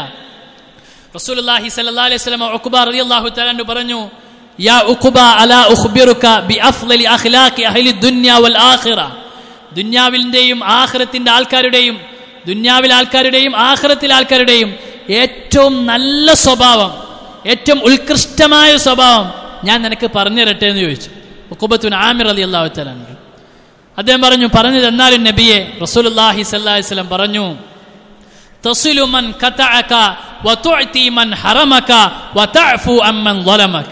റസൂലുള്ളാഹി സ്വല്ലല്ലാഹി അലൈഹി വസല്ലം ഉഖബ റളിയല്ലാഹു തആല അൻഹു പറഞ്ഞു യാ ഉഖബ അലാ ഉഖ്ബിറുക ബി അഫ്ളലി അഖ്ലാഖി അഹ്ലി ദുനിയ വൽ ആഖിറ ദുന്യാവിന്റെയും ആഖിറത്തിന്റെ ആൾക്കാരുടെയും ദുന്യാവിലെ ആൾക്കാരുടെയും ആഖിറത്തിലെ ആൾക്കാരുടെയും ഏറ്റവും നല്ല സ്വഭാവം ഏറ്റവും ഉത്കൃഷ്ടമായ സ്വഭാവം ഞാൻ നിനക്ക് പറഞ്ഞു തരട്ടെ എന്ന് ചോദിച്ചു ഉഖബത്തുൻ ആമിർ റളിയല്ലാഹു തആല അൻഹു അദ്ദേഹം പറഞ്ഞു പറഞ്ഞു തന്നാലും നബിയെ റസൂലുള്ളാഹി സ്വല്ലല്ലാഹി അലൈഹി വസല്ലം പറഞ്ഞു തസിലു മൻ ഖതഅക വതുഅതി മൻ ഹറമക വതഅഫു അമ്മൻ ളലമക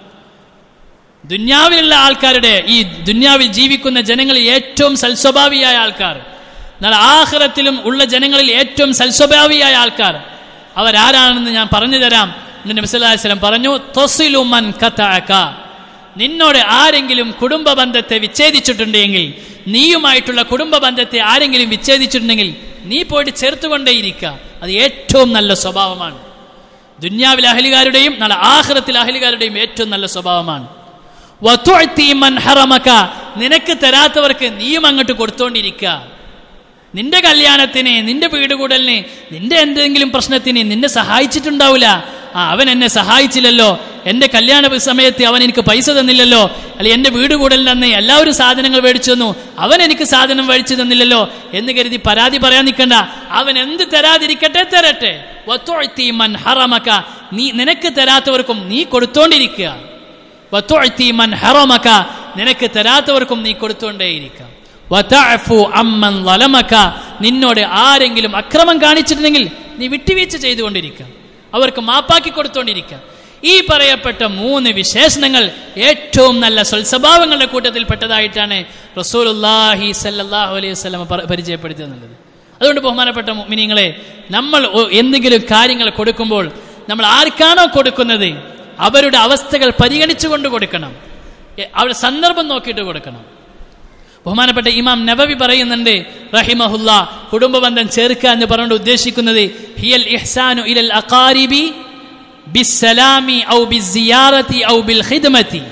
ദുന്യാവിലുള്ള ആൾക്കാരുടെ ഈ ദുന്യാവിൽ ജീവിക്കുന്ന ജനങ്ങളിൽ ഏറ്റവും സൽസ്വഭാവിയായ ആൾക്കാർ എന്നാൽ ആഖിറത്തിലും ഉള്ള ജനങ്ങളിൽ ഏറ്റവും സൽസ്വഭാവിയായ ആൾക്കാർ അവരാരാണെന്ന് ഞാൻ പറഞ്ഞു തരാം എന്ന് നബി സല്ലല്ലാഹു അലൈഹി വസല്ലം പറഞ്ഞു തസിലു മൻ ഖതഅക നിന്നോട് ആരെങ്കിലും കുടുംബ ബന്ധത്തെ വിച്ഛേദിച്ചിട്ടുണ്ടെങ്കിൽ നീയുമായിട്ടുള്ള കുടുംബ ബന്ധത്തെ ആരെങ്കിലും വിച്ഛേദിച്ചിട്ടുണ്ടെങ്കിൽ നീ പോയിട്ട് ചേർത്തുകൊണ്ടേയിരിക്കുക അത് ഏറ്റവും നല്ല സ്വഭാവമാണ് ദുന്യാവിലെ അഹലുകാരുടെയും നാളെ ആഹ്റത്തിലെ അഹലുകാരുടെയും ഏറ്റവും നല്ല സ്വഭാവമാണ് വതുഅതി മൻ ഹറമക നിനക്ക് തരാത്തവർക്ക് നീയും അങ്ങോട്ട് കൊടുത്തോണ്ടിരിക്കുക നിന്റെ കല്യാണത്തിന് നിന്റെ വീട് കൂടലിന് നിന്റെ എന്തെങ്കിലും പ്രശ്നത്തിന് നിന്നെ സഹായിച്ചിട്ടുണ്ടാവില്ല ആ അവൻ എന്നെ സഹായിച്ചില്ലല്ലോ എൻ്റെ കല്യാണ സമയത്ത് അവൻ എനിക്ക് പൈസ തന്നില്ലല്ലോ അല്ലെ എൻ്റെ വീട് കൂടലിൽ അന്ന് എല്ലാവരും സാധനങ്ങൾ മേടിച്ചു തന്നു അവൻ എനിക്ക് സാധനം മേടിച്ചു തന്നില്ലല്ലോ എന്ന് കരുതി പരാതി പറയാൻ നിൽക്കണ്ട അവൻ എന്ത് തരാതിരിക്കട്ടെ തരട്ടെ വത്തുഅത്തി മൻ ഹറമക നീ നിനക്ക് തരാത്തവർക്കും നീ കൊടുത്തോണ്ടിരിക്കുക വത്തുഅത്തി മൻ ഹറമക നിനക്ക് തരാത്തവർക്കും നീ കൊടുത്തുകൊണ്ടേയിരിക്കുക വതഅഫു അമ്മൻ ലലമക നിന്നോട് ആരെങ്കിലും അക്രമം കാണിച്ചിട്ടുണ്ടെങ്കിൽ നീ വിട്ടുവീഴ്ച ചെയ്തുകൊണ്ടിരിക്കുക അവർക്ക് മാപ്പാക്കി കൊടുത്തുകൊണ്ടിരിക്കുക ഈ പറയപ്പെട്ട മൂന്ന് വിശേഷണങ്ങൾ ഏറ്റവും നല്ല സ്വൽസ്വഭാവങ്ങളുടെ കൂട്ടത്തിൽപ്പെട്ടതായിട്ടാണ് റസൂലുല്ലാഹി സല്ലല്ലാഹു അലൈഹി വസല്ലം പരിചയപ്പെടുത്തിയെന്നുള്ളത് അതുകൊണ്ട് ബഹുമാനപ്പെട്ട മിനിങ്ങളെ നമ്മൾ ഒ- എന്തെങ്കിലും കാര്യങ്ങൾ കൊടുക്കുമ്പോൾ നമ്മൾ ആർക്കാണോ കൊടുക്കുന്നത് അവരുടെ അവസ്ഥകൾ പരിഗണിച്ചുകൊണ്ട് കൊടുക്കണം എ- അവരുടെ സന്ദർഭം നോക്കിയിട്ട് കൊടുക്കണം ബഹുമാനപ്പെട്ട ഇമാം നബവി പറയുന്നുണ്ട് റഹിമഹുല്ല കുടുംബബന്ധം ചേർക്കുക എന്ന് പറഞ്ഞുകൊണ്ട് ഉദ്ദേശിക്കുന്നത് ഹിയൽ ഇഹ്സാനു ഇലൽ അഖാരിബി ബിസ്സലാമി ഔ ബിസ്സിയാറത്തി ഔ ബിൽ ഖിദ്മത്തി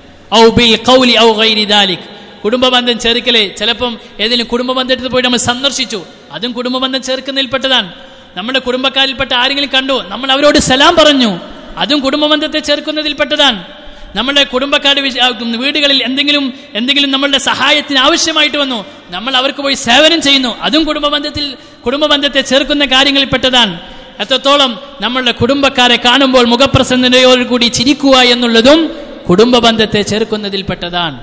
ഔ ബിൽ ഖൗലി ഔ ഗൈരി ദാലിക് കുടുംബബന്ധം ചേർക്കല് ചിലപ്പം ഏതെങ്കിലും കുടുംബബന്ധത്തിൽ പോയി നമ്മൾ സന്ദർശിച്ചു അതും കുടുംബബന്ധം ചേർക്കുന്നതിൽപ്പെട്ടതാണ് നമ്മുടെ കുടുംബക്കാരിൽപ്പെട്ട ആരെങ്കിലും കണ്ടു നമ്മൾ അവരോട് സലാം പറഞ്ഞു അതും കുടുംബബന്ധത്തെ ചേർക്കുന്നതിൽപ്പെട്ടതാണ് നമ്മുടെ കുടുംബക്കാരുടെ വിഷ- ആ, വീടുകളിൽ എന്തെങ്കിലും എന്തെങ്കിലും നമ്മളുടെ സഹായത്തിന് ആവശ്യമായിട്ട് വന്നു നമ്മൾ അവർക്ക് പോയി സേവനം ചെയ്യുന്നു അതും കുടുംബബന്ധത്തിൽ കുടുംബബന്ധത്തെ ചേർക്കുന്ന കാര്യങ്ങളിൽപ്പെട്ടതാണ് എത്രത്തോളം നമ്മളുടെ കുടുംബക്കാരെ കാണുമ്പോൾ മുഖപ്രസന്നതയോടുകൂടി ചിരിക്കുക എന്നുള്ളതും കുടുംബബന്ധത്തെ ചേർക്കുന്നതിൽപ്പെട്ടതാണ്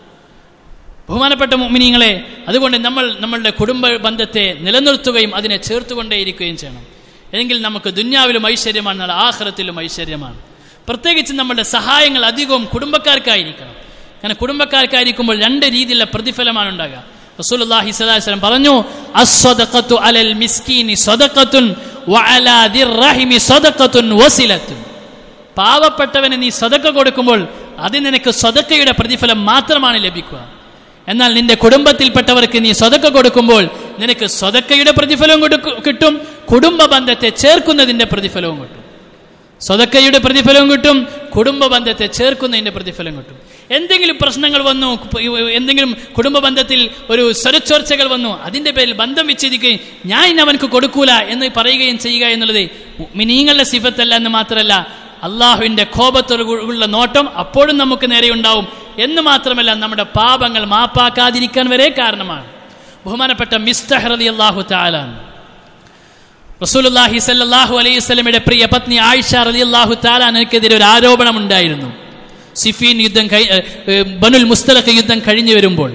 ബഹുമാനപ്പെട്ട മുമിനിങ്ങളെ അതുകൊണ്ട് നമ്മൾ നമ്മളുടെ കുടുംബ ബന്ധത്തെ നിലനിർത്തുകയും അതിനെ ചേർത്തുകൊണ്ടേയിരിക്കുകയും ചെയ്യണം എങ്കിൽ നമുക്ക് ദുന്യാവിലും ഐശ്വര്യമാണ് നാളെ ആഹ്റത്തിലും ഐശ്വര്യമാണ് പ്രത്യേകിച്ച് നമ്മളുടെ സഹായങ്ങൾ അധികവും കുടുംബക്കാർക്കായിരിക്കണം അങ്ങനെ കുടുംബക്കാർക്കായിരിക്കുമ്പോൾ രണ്ട് രീതിയിലുള്ള പ്രതിഫലമാണ് ഉണ്ടാകുക റസൂലുള്ളാഹി സ്വല്ലല്ലാഹി അലൈഹി വസല്ലം പറഞ്ഞു അസ്വദഖത്തു അലൽ മിസ്കീനി സ്വദഖത്തുൻ വഅലാ ദിർറഹിമി സ്വദഖത്തുൻ വസിലത്തുൻ പാവപ്പെട്ടവന് നീ സ്വതക്ക കൊടുക്കുമ്പോൾ അത് നിനക്ക് സ്വതക്കയുടെ പ്രതിഫലം മാത്രമാണ് ലഭിക്കുക എന്നാൽ നിന്റെ കുടുംബത്തിൽപ്പെട്ടവർക്ക് നീ സ്വതക്ക കൊടുക്കുമ്പോൾ നിനക്ക് സ്വതക്കയുടെ പ്രതിഫലവും കൊടുക്കു- കിട്ടും കുടുംബ ബന്ധത്തെ ചേർക്കുന്നതിന്റെ പ്രതിഫലവും കിട്ടും സ്വതക്കയുടെ പ്രതിഫലവും കിട്ടും കുടുംബ ബന്ധത്തെ ചേർക്കുന്നതിന്റെ പ്രതിഫലം കിട്ടും എന്തെങ്കിലും പ്രശ്നങ്ങൾ വന്നു കു- എന്തെങ്കിലും കുടുംബ ബന്ധത്തിൽ ഒരു സ്വരച്ചോർച്ചകൾ വന്നു അതിന്റെ പേരിൽ ബന്ധം വിച്ഛേദിക്കുകയും ഞാൻ ഇന്ന് അവനക്ക് കൊടുക്കൂല എന്ന് പറയുകയും ചെയ്യുക എന്നുള്ളത് മിനീങ്ങളുടെ സിഫത്തല്ല എന്ന് മാത്രമല്ല അള്ളാഹുവിന്റെ കോപത്തോടുള്ള നോട്ടം അപ്പോഴും നമുക്ക് നേരെ ഉണ്ടാവും എന്ന് മാത്രമല്ല നമ്മുടെ പാപങ്ങൾ മാപ്പാക്കാതിരിക്കാൻ വരെ കാരണമാണ് ബഹുമാനപ്പെട്ട മിസ്തഹർ അലി അള്ളാഹു താലാണ് റസൂലുള്ളാഹി സല്ലല്ലാഹു അലൈഹി വസല്ലമയുടെ പ്രിയ പത്നി ആയിഷ റളിയല്ലാഹു താലാനെതിരെ ഒരു ആരോപണം ഉണ്ടായിരുന്നു സിഫീൻ യുദ്ധം കഴി- ഏ, ഏ, ബനുൽ മുസ്തലഖ് യുദ്ധം കഴിഞ്ഞു വരുമ്പോൾ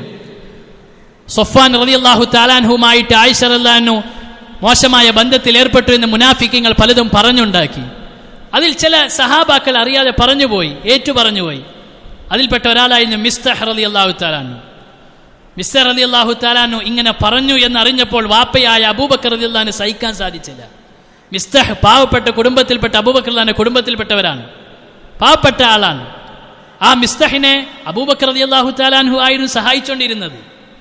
സൊഫാൻ റളിയല്ലാഹു താലാൻഹുമായിട്ട് ആയിഷ റളിയല്ലാഹു മോശമായ ബന്ധത്തിൽ ഏർപ്പെട്ടു എന്ന് മുനാഫിക്കങ്ങൾ പലതും പറഞ്ഞുണ്ടാക്കി അതിൽ ചില സഹാബാക്കൾ അറിയാതെ പറഞ്ഞുപോയി ഏറ്റു പറഞ്ഞുപോയി അതിൽപ്പെട്ട ഒരാളായിരുന്നു മിസ്തഹ് റളിയല്ലാഹു താലാനു മിസ്റ്റർ അലി അള്ളാഹു താലാനു ഇങ്ങനെ പറഞ്ഞു എന്നറിഞ്ഞപ്പോൾ വാപ്പയായ അബൂബക്കർ അലി അള്ളഹാന് സഹിക്കാൻ സാധിച്ചില്ല മിസ്തഹ് പാവപ്പെട്ട കുടുംബത്തിൽപ്പെട്ട അബൂബക്കർ അള്ളഹാന്റെ കുടുംബത്തിൽപ്പെട്ടവരാണ് പാവപ്പെട്ട ആളാണ് ആ മിസ്തഹിനെ അബൂബക്കർ അലി അള്ളാഹു താലാൻഹു ആയിരുന്നു സഹായിച്ചുകൊണ്ടിരുന്നത്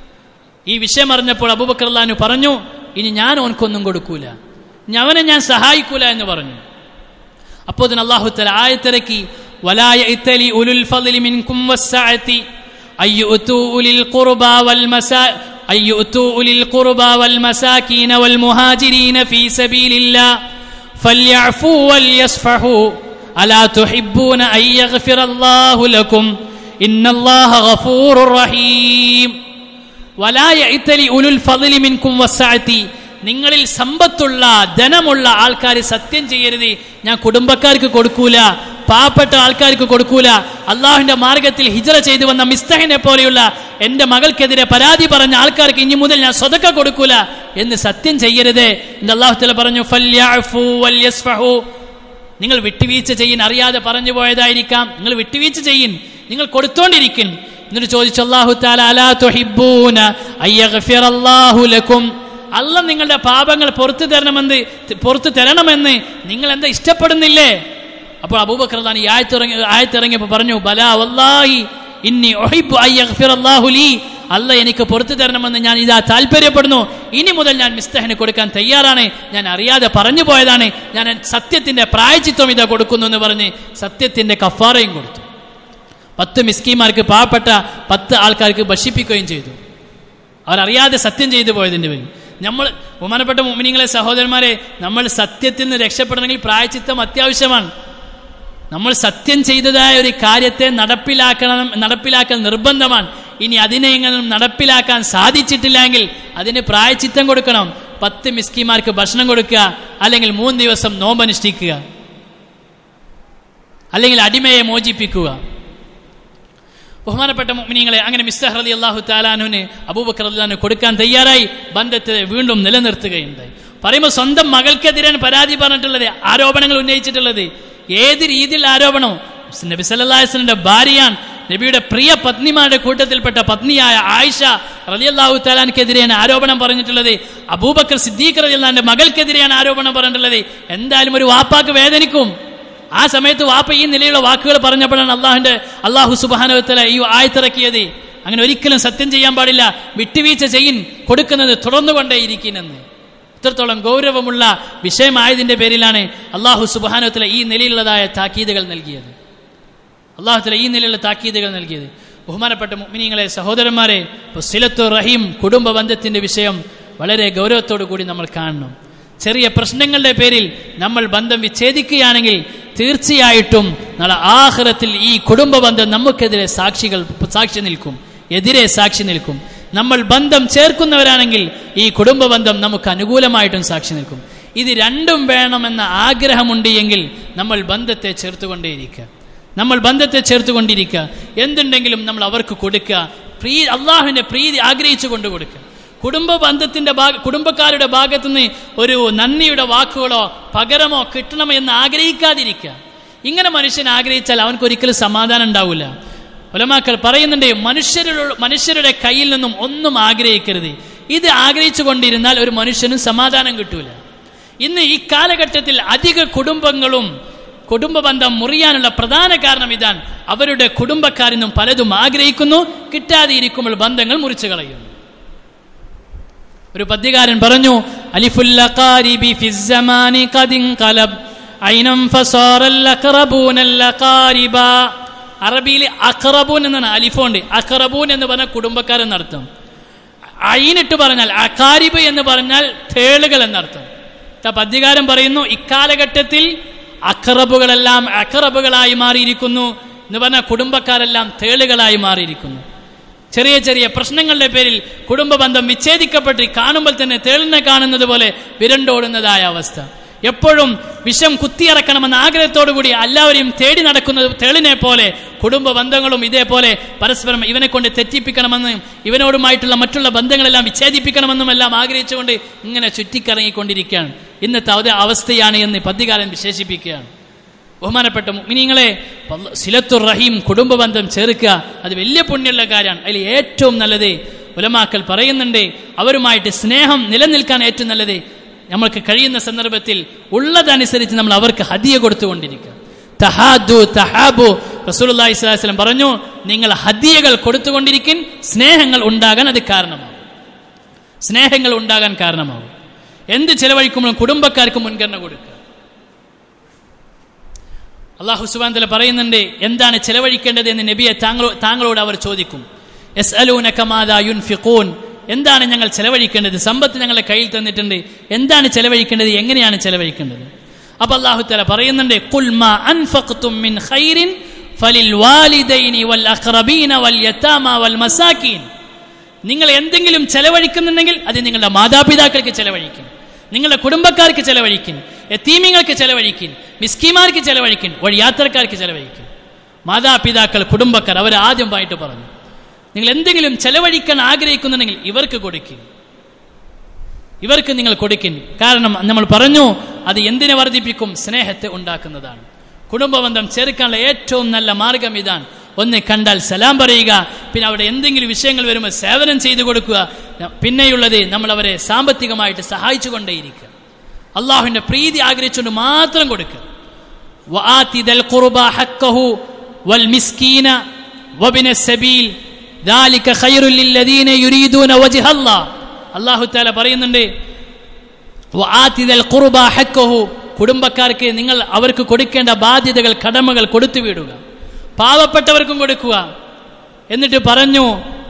ഈ വിഷയം അറിഞ്ഞപ്പോൾ അബൂബക്കർ അള്ളഹാനു പറഞ്ഞു ഇനി ഞാൻ ഓൻക്കൊന്നും കൊടുക്കൂല ഇനി അവനെ ഞാൻ സഹായിക്കൂല എന്ന് പറഞ്ഞു അപ്പോൾ ഇതിന് അള്ളാഹു തല ആയത്തിറക്കി വലായ ഇത്തലി ഉലുൽ ഫضل منكم والسعة أن يؤتوا أولي القربى والمسا أن يؤتوا أولي القربى والمساكين والمهاجرين في سبيل الله فليعفوا وليصفحوا ألا تحبون أن يغفر الله لكم إن الله غفور رحيم വലായ ഇത്തലി ഉലുൽ ഫضل മിൻകും വസ്സഅതി നിങ്ങളിൽ സമ്പത്തുള്ള ധനമുള്ള ആൾക്കാർ സത്യം ചെയ്യരുത് ഞാൻ കുടുംബക്കാർക്ക് കൊടുക്കൂല പാവപ്പെട്ട ആൾക്കാർക്ക് കൊടുക്കൂല അള്ളാഹുവിന്റെ മാർഗത്തിൽ ഹിജറ ചെയ്തു വന്ന മിസ്തഹിനെ പോലെയുള്ള എന്റെ മകൾക്കെതിരെ പരാതി പറഞ്ഞ ആൾക്കാർക്ക് ഇനി മുതൽ ഞാൻ സ്വതക്ക കൊടുക്കൂല എന്ന് സത്യം ചെയ്യരുത് എന്ന് അള്ളാഹു തല പറഞ്ഞു ഫല്യഅഫു വല്യസ്ഫഹു നിങ്ങൾ വിട്ടുവീഴ്ച ചെയ്യിൻ അറിയാതെ പറഞ്ഞു പോയതായിരിക്കാം നിങ്ങൾ വിട്ടുവീഴ്ച ചെയ്യിൻ നിങ്ങൾ കൊടുത്തോണ്ടിരിക്കും എന്നിട്ട് ചോദിച്ചു അല്ലാഹു തആല അലാ തുഹിബ്ബൂന അയ്യഗ്ഫിറല്ലാഹു ലക്കും അല്ല നിങ്ങളുടെ പാപങ്ങൾ പുറത്തു തരണമെന്ന് പുറത്തു തരണമെന്ന് നിങ്ങൾ എന്താ ഇഷ്ടപ്പെടുന്നില്ലേ അപ്പോൾ അബൂബക്കർ റളിയല്ലാഹു അൻഹു ഈ ആയത്തിറങ്ങി ആയത്തിറങ്ങിയപ്പോൾ പറഞ്ഞു ബലാ വല്ലാഹി ഇന്നി ഉഹിബ്ബു അയ്യഗ്ഫിറല്ലാഹു ലീ അല്ല എനിക്ക് പുറത്തു തരണമെന്ന് ഞാൻ ഇതാ താല്പര്യപ്പെടുന്നു ഇനി മുതൽ ഞാൻ മിസ്തഹിന് കൊടുക്കാൻ തയ്യാറാണ് ഞാൻ അറിയാതെ പറഞ്ഞു പോയതാണ് ഞാൻ സത്യത്തിന്റെ പ്രായച്ചിത്വം ഇതാ കൊടുക്കുന്നു എന്ന് പറഞ്ഞ് സത്യത്തിന്റെ കഫാറയും കൊടുത്തു പത്ത് മിസ്കിമാർക്ക് പാവപ്പെട്ട പത്ത് ആൾക്കാർക്ക് ഭക്ഷിപ്പിക്കുകയും ചെയ്തു അവരറിയാതെ സത്യം ചെയ്തു പോയതിൻ്റെ പേരിൽ നമ്മൾ ബഹുമാനപ്പെട്ട മോമിനിങ്ങളെ സഹോദരന്മാരെ നമ്മൾ സത്യത്തിൽ നിന്ന് രക്ഷപ്പെടണമെങ്കിൽ പ്രായച്ചിത്തം അത്യാവശ്യമാണ് നമ്മൾ സത്യം ചെയ്തതായ ഒരു കാര്യത്തെ നടപ്പിലാക്കണം നടപ്പിലാക്കൽ നിർബന്ധമാണ് ഇനി അതിനെ എങ്ങനെ നടപ്പിലാക്കാൻ സാധിച്ചിട്ടില്ലെങ്കിൽ അതിന് പ്രായച്ചിത്തം കൊടുക്കണം പത്ത് മിസ്കിമാർക്ക് ഭക്ഷണം കൊടുക്കുക അല്ലെങ്കിൽ മൂന്ന് ദിവസം നോമ്പനുഷ്ഠിക്കുക അല്ലെങ്കിൽ അടിമയെ മോചിപ്പിക്കുക ബഹുമാനപ്പെട്ട മുഅ്മിനീങ്ങളെ അങ്ങനെ മിസ്സഹർ അലി അള്ളാഹു താലാനുവിന് അബൂബക്കർ അള്ളഹാനു കൊടുക്കാൻ തയ്യാറായി ബന്ധത്തെ വീണ്ടും നിലനിർത്തുകയുണ്ടായി പറയുമ്പോൾ സ്വന്തം മകൾക്കെതിരാണ് പരാതി പറഞ്ഞിട്ടുള്ളത് ആരോപണങ്ങൾ ഉന്നയിച്ചിട്ടുള്ളത് ഏത് രീതിയിൽ ആരോപണം നബി സല്ലാസ്ലിന്റെ ഭാര്യയാണ് നബിയുടെ പ്രിയ പത്നിമാരുടെ കൂട്ടത്തിൽപ്പെട്ട പത്നിയായ ആയിഷ റലിയല്ലാഹു താലാൻക്കെതിരെയാണ് ആരോപണം പറഞ്ഞിട്ടുള്ളത് അബൂബക്കർ സിദ്ദീഖ് റലിയല്ലാന്റെ മകൾക്കെതിരെയാണ് ആരോപണം പറഞ്ഞിട്ടുള്ളത് എന്തായാലും ഒരു വാപ്പാക്ക് വേദനിക്കും ആ സമയത്ത് വാപ്പ ഈ നിലയിലുള്ള വാക്കുകൾ പറഞ്ഞപ്പോഴാണ് അള്ളാഹുന്റെ അള്ളാഹു സുബാനുവത്തല ഈ ആയത്തിറക്കിയത് അങ്ങനെ ഒരിക്കലും സത്യം ചെയ്യാൻ പാടില്ല വിട്ടുവീഴ്ച ചെയ്യിൻ കൊടുക്കുന്നത് തുടർന്നുകൊണ്ടേയിരിക്കുന്നെന്ന് ഇത്രത്തോളം ഗൗരവമുള്ള വിഷയമായതിന്റെ പേരിലാണ് അള്ളാഹു സുബാനുവത്തല ഈ നിലയിലുള്ളതായ താക്കീതുകൾ നൽകിയത് അള്ളാഹുത്തല ഈ നിലയിലുള്ള താക്കീതുകൾ നൽകിയത് ബഹുമാനപ്പെട്ട മുഗ്മിനീങ്ങളെ സഹോദരന്മാരെ സിലത്തു റഹീം കുടുംബ ബന്ധത്തിന്റെ വിഷയം വളരെ ഗൗരവത്തോടു കൂടി നമ്മൾ കാണണം ചെറിയ പ്രശ്നങ്ങളുടെ പേരിൽ നമ്മൾ ബന്ധം വിച്ഛേദിക്കുകയാണെങ്കിൽ തീർച്ചയായിട്ടും നാളെ ആഹ്റത്തിൽ ഈ കുടുംബ ബന്ധം നമുക്കെതിരെ സാക്ഷികൾ സാക്ഷി നിൽക്കും എതിരെ സാക്ഷി നിൽക്കും നമ്മൾ ബന്ധം ചേർക്കുന്നവരാണെങ്കിൽ ഈ കുടുംബ ബന്ധം നമുക്ക് അനുകൂലമായിട്ടും സാക്ഷി നിൽക്കും ഇത് രണ്ടും വേണമെന്ന ആഗ്രഹമുണ്ട് എങ്കിൽ നമ്മൾ ബന്ധത്തെ ചേർത്തുകൊണ്ടേയിരിക്കുക നമ്മൾ ബന്ധത്തെ ചേർത്തുകൊണ്ടിരിക്കുക എന്തുണ്ടെങ്കിലും നമ്മൾ അവർക്ക് കൊടുക്കുക പ്രീ അള്ളാഹുവിന്റെ പ്രീതി ആഗ്രഹിച്ചു കൊണ്ട് കൊടുക്കുക കുടുംബ ബന്ധത്തിന്റെ ഭാഗ കുടുംബക്കാരുടെ ഭാഗത്തുനിന്ന് ഒരു നന്ദിയുടെ വാക്കുകളോ പകരമോ കിട്ടണമോ എന്ന് ആഗ്രഹിക്കാതിരിക്കുക ഇങ്ങനെ മനുഷ്യൻ ആഗ്രഹിച്ചാൽ അവനക്ക് ഒരിക്കലും സമാധാനം ഉണ്ടാവില്ല ഒലമാക്കൾ പറയുന്നുണ്ട് മനുഷ്യരുടെ മനുഷ്യരുടെ കയ്യിൽ നിന്നും ഒന്നും ആഗ്രഹിക്കരുത് ഇത് ആഗ്രഹിച്ചു കൊണ്ടിരുന്നാൽ ഒരു മനുഷ്യനും സമാധാനം കിട്ടൂല ഇന്ന് ഈ കാലഘട്ടത്തിൽ അധിക കുടുംബങ്ങളും കുടുംബ ബന്ധം മുറിയാനുള്ള പ്രധാന കാരണം ഇതാണ് അവരുടെ കുടുംബക്കാരിൽ നിന്നും പലതും ആഗ്രഹിക്കുന്നു കിട്ടാതെ ഇരിക്കുമ്പോൾ ബന്ധങ്ങൾ മുറിച്ചു കളയുന്നു ഒരു പദ്യകാരൻ പറഞ്ഞു അലിഫുല്ലഖാരിബി ഫിസ്സമാനി ഖദിൻഖലബ് ഐനം ഫസാറൽ അഖറബൂനൽ അഖാരിബ അറബിയിൽ അഖറബൂൻ എന്നാണ് അലിഫുണ്ട് അഖറബൂൻ എന്ന് പറഞ്ഞാൽ കുടുംബക്കാരൻ എന്നർത്ഥം ഐനിട്ട് പറഞ്ഞാൽ അഖാരിബ് എന്ന് പറഞ്ഞാൽ തേളുകൾ എന്നർത്ഥം പദ്യകാരൻ പറയുന്നു ഇക്കാലഘട്ടത്തിൽ അഖറബുകളെല്ലാം അഖറബുകളായി മാറിയിരിക്കുന്നു എന്ന് പറഞ്ഞാൽ കുടുംബക്കാരെല്ലാം തേളുകളായി മാറിയിരിക്കുന്നു ചെറിയ ചെറിയ പ്രശ്നങ്ങളുടെ പേരിൽ കുടുംബ ബന്ധം വിച്ഛേദിക്കപ്പെട്ട് കാണുമ്പോൾ തന്നെ തേളിനെ കാണുന്നത് പോലെ വിരണ്ടോടുന്നതായ അവസ്ഥ എപ്പോഴും വിഷം കുത്തിയിറക്കണമെന്ന ആഗ്രഹത്തോടുകൂടി എല്ലാവരെയും തേടി നടക്കുന്നത് തേളിനെ പോലെ കുടുംബ ബന്ധങ്ങളും ഇതേപോലെ പരസ്പരം ഇവനെ കൊണ്ട് തെറ്റിപ്പിക്കണമെന്നും ഇവനോടുമായിട്ടുള്ള മറ്റുള്ള ബന്ധങ്ങളെല്ലാം വിച്ഛേദിപ്പിക്കണമെന്നും എല്ലാം ആഗ്രഹിച്ചുകൊണ്ട് ഇങ്ങനെ ചുറ്റിക്കറങ്ങിക്കൊണ്ടിരിക്കുകയാണ് ഇന്നത്തെ അവ അവസ്ഥയാണ് എന്ന് പദ്യകാലൻ വിശേഷിപ്പിക്കുകയാണ് ബഹുമാനപ്പെട്ട മിനിങ്ങളെ സിലത്തുർ റഹീം കുടുംബ ബന്ധം ചേർക്കുക അത് വലിയ പുണ്യമുള്ള കാര്യമാണ് അതിൽ ഏറ്റവും നല്ലത് ഉലമാക്കൽ പറയുന്നുണ്ട് അവരുമായിട്ട് സ്നേഹം നിലനിൽക്കാൻ ഏറ്റവും നല്ലത് നമ്മൾക്ക് കഴിയുന്ന സന്ദർഭത്തിൽ ഉള്ളതനുസരിച്ച് നമ്മൾ അവർക്ക് ഹദിയ കൊടുത്തുകൊണ്ടിരിക്കുക തഹാദു തഹാബു റസൂലി സ്വലം പറഞ്ഞു നിങ്ങൾ ഹദിയകൾ കൊടുത്തുകൊണ്ടിരിക്കും സ്നേഹങ്ങൾ ഉണ്ടാകാൻ അത് കാരണമാകും സ്നേഹങ്ങൾ ഉണ്ടാകാൻ കാരണമാകും എന്ത് ചെലവഴിക്കുമ്പോഴും കുടുംബക്കാർക്ക് മുൻഗണന കൊടുക്കുക അള്ളാഹു സുബാന്തല പറയുന്നുണ്ട് എന്താണ് ചെലവഴിക്കേണ്ടത് എന്ന് നബിയെ താങ്കളോ താങ്കളോട് അവർ ചോദിക്കും എസ് അലൂന കമാദാ യുൻ ഫിഖൂൻ എന്താണ് ഞങ്ങൾ ചെലവഴിക്കേണ്ടത് സമ്പത്ത് ഞങ്ങളുടെ കയ്യിൽ തന്നിട്ടുണ്ട് എന്താണ് ചെലവഴിക്കേണ്ടത് എങ്ങനെയാണ് ചെലവഴിക്കേണ്ടത് അപ്പൊ അള്ളാഹു തല പറയുന്നുണ്ട് കുൽമാ അൻഫഖ്തും മിൻ ഖൈറിൻ ഫലിൽ വാലിദൈനി വൽ അഖ്റബീന വൽ യതാമ വൽ മസാക്കീൻ നിങ്ങൾ എന്തെങ്കിലും ചെലവഴിക്കുന്നുണ്ടെങ്കിൽ അത് നിങ്ങളുടെ മാതാപിതാക്കൾക്ക് ചെലവഴിക്കും നിങ്ങളുടെ കുടുംബക്കാർക്ക് ചെലവഴിക്കും എത്തീമിങ്ങൾക്ക് ചെലവഴിക്കും മിസ്കിമാർക്ക് ചെലവഴിക്കും വഴി യാത്രക്കാർക്ക് ചെലവഴിക്കും മാതാപിതാക്കൾ കുടുംബക്കാർ അവർ ആദ്യമായിട്ട് പറഞ്ഞു നിങ്ങൾ എന്തെങ്കിലും ചെലവഴിക്കാൻ ആഗ്രഹിക്കുന്നുണ്ടെങ്കിൽ ഇവർക്ക് കൊടുക്കും ഇവർക്ക് നിങ്ങൾ കൊടുക്കും കാരണം നമ്മൾ പറഞ്ഞു അത് എന്തിനെ വർദ്ധിപ്പിക്കും സ്നേഹത്തെ ഉണ്ടാക്കുന്നതാണ് കുടുംബബന്ധം ചേർക്കാനുള്ള ഏറ്റവും നല്ല മാർഗം ഇതാണ് ഒന്ന് കണ്ടാൽ സലാം പറയുക പിന്നെ അവിടെ എന്തെങ്കിലും വിഷയങ്ങൾ വരുമ്പോൾ സേവനം ചെയ്തു കൊടുക്കുക പിന്നെയുള്ളത് നമ്മൾ അവരെ സാമ്പത്തികമായിട്ട് സഹായിച്ചു കൊണ്ടേയിരിക്കുക അള്ളാഹുവിന്റെ പ്രീതി ആഗ്രഹിച്ചുകൊണ്ട് മാത്രം കൊടുക്കുക അള്ളാഹു താല പറയുന്നുണ്ട് കുടുംബക്കാർക്ക് നിങ്ങൾ അവർക്ക് കൊടുക്കേണ്ട ബാധ്യതകൾ കടമകൾ കൊടുത്തു വിടുക പാവപ്പെട്ടവർക്കും കൊടുക്കുക എന്നിട്ട് പറഞ്ഞു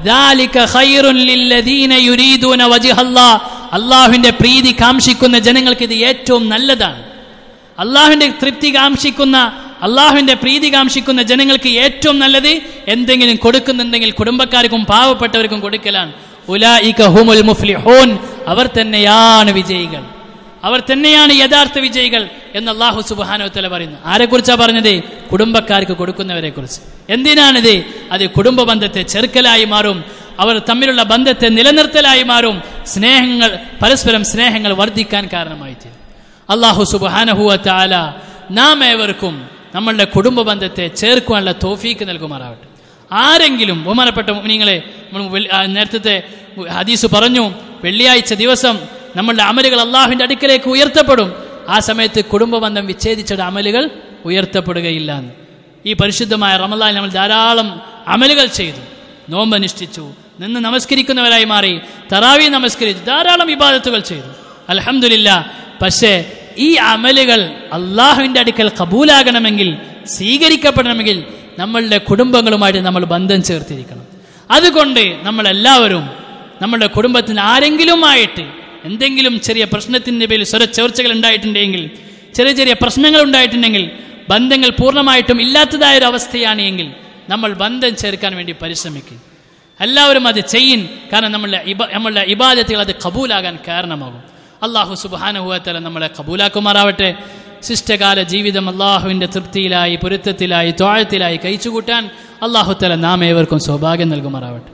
അള്ളാഹുവിന്റെ പ്രീതി കാംക്ഷിക്കുന്ന ജനങ്ങൾക്ക് ഇത് ഏറ്റവും നല്ലതാണ് അള്ളാഹുവിന്റെ തൃപ്തി കാംക്ഷിക്കുന്ന അള്ളാഹുവിന്റെ പ്രീതി കാംക്ഷിക്കുന്ന ജനങ്ങൾക്ക് ഏറ്റവും നല്ലത് എന്തെങ്കിലും കൊടുക്കുന്നുണ്ടെങ്കിൽ കുടുംബക്കാർക്കും പാവപ്പെട്ടവർക്കും കൊടുക്കലാണ് ഉലായിക ഹുമുൽ മുഫ്ലിഹൂൻ അവർ തന്നെയാണ് വിജയികൾ അവർ തന്നെയാണ് യഥാർത്ഥ വിജയികൾ എന്ന് അള്ളാഹു സുബാനോത്തല പറയുന്നു ആരെക്കുറിച്ചാണ് പറഞ്ഞത് കുടുംബക്കാർക്ക് കൊടുക്കുന്നവരെ കുറിച്ച് എന്തിനാണിത് അത് കുടുംബ ബന്ധത്തെ ചെറുക്കലായി മാറും അവർ തമ്മിലുള്ള ബന്ധത്തെ നിലനിർത്തലായി മാറും സ്നേഹങ്ങൾ പരസ്പരം സ്നേഹങ്ങൾ വർദ്ധിക്കാൻ കാരണമായി തീരും അള്ളാഹു സുബാനഹുവ താല നാം ഏവർക്കും നമ്മളുടെ കുടുംബ ബന്ധത്തെ ചേർക്കുവാനുള്ള തോഫീക്ക് നൽകുമാറാവട്ടെ ആരെങ്കിലും ബഹുമാനപ്പെട്ട നിങ്ങളെ നേരത്തെ ഹദീസ് പറഞ്ഞു വെള്ളിയാഴ്ച ദിവസം നമ്മളുടെ അമലുകൾ അള്ളാഹുവിൻ്റെ അടുക്കലേക്ക് ഉയർത്തപ്പെടും ആ സമയത്ത് കുടുംബ ബന്ധം വിച്ഛേദിച്ചിട്ട് അമലുകൾ ഉയർത്തപ്പെടുകയില്ല എന്ന് ഈ പരിശുദ്ധമായ റമലാൻ നമ്മൾ ധാരാളം അമലുകൾ ചെയ്തു നോമ്പ് അനുഷ്ഠിച്ചു നിന്ന് നമസ്കരിക്കുന്നവരായി മാറി തറാവി നമസ്കരിച്ചു ധാരാളം ഇബാദത്തുകൾ ചെയ്തു അലഹമില്ല പക്ഷേ ഈ അമലുകൾ അള്ളാഹുവിൻ്റെ അടുക്കൽ കബൂലാകണമെങ്കിൽ സ്വീകരിക്കപ്പെടണമെങ്കിൽ നമ്മളുടെ കുടുംബങ്ങളുമായിട്ട് നമ്മൾ ബന്ധം ചേർത്തിരിക്കണം അതുകൊണ്ട് നമ്മളെല്ലാവരും നമ്മുടെ കുടുംബത്തിന് ആരെങ്കിലുമായിട്ട് എന്തെങ്കിലും ചെറിയ പ്രശ്നത്തിൻ്റെ പേരിൽ സ്വര ചേർച്ചകൾ ഉണ്ടായിട്ടുണ്ടെങ്കിൽ ചെറിയ ചെറിയ പ്രശ്നങ്ങൾ ഉണ്ടായിട്ടുണ്ടെങ്കിൽ ബന്ധങ്ങൾ പൂർണ്ണമായിട്ടും ഇല്ലാത്തതായ ഒരു അവസ്ഥയാണ് എങ്കിൽ നമ്മൾ ബന്ധം ചേർക്കാൻ വേണ്ടി പരിശ്രമിക്കും എല്ലാവരും അത് ചെയ്യും കാരണം നമ്മളുടെ ഇബ നമ്മളുടെ ഇബാദത്തുകൾ അത് കബൂലാകാൻ കാരണമാകും അള്ളാഹു സുബാനുഭവത്തല നമ്മളെ കബൂലാക്കുമാറാവട്ടെ ശിഷ്ടകാല ജീവിതം അള്ളാഹുവിൻ്റെ തൃപ്തിയിലായി പൊരുത്തത്തിലായി തോഴത്തിലായി കഴിച്ചുകൂട്ടാൻ അള്ളാഹുത്തല നാം ഏവർക്കും സൗഭാഗ്യം നൽകുമാറാവട്ടെ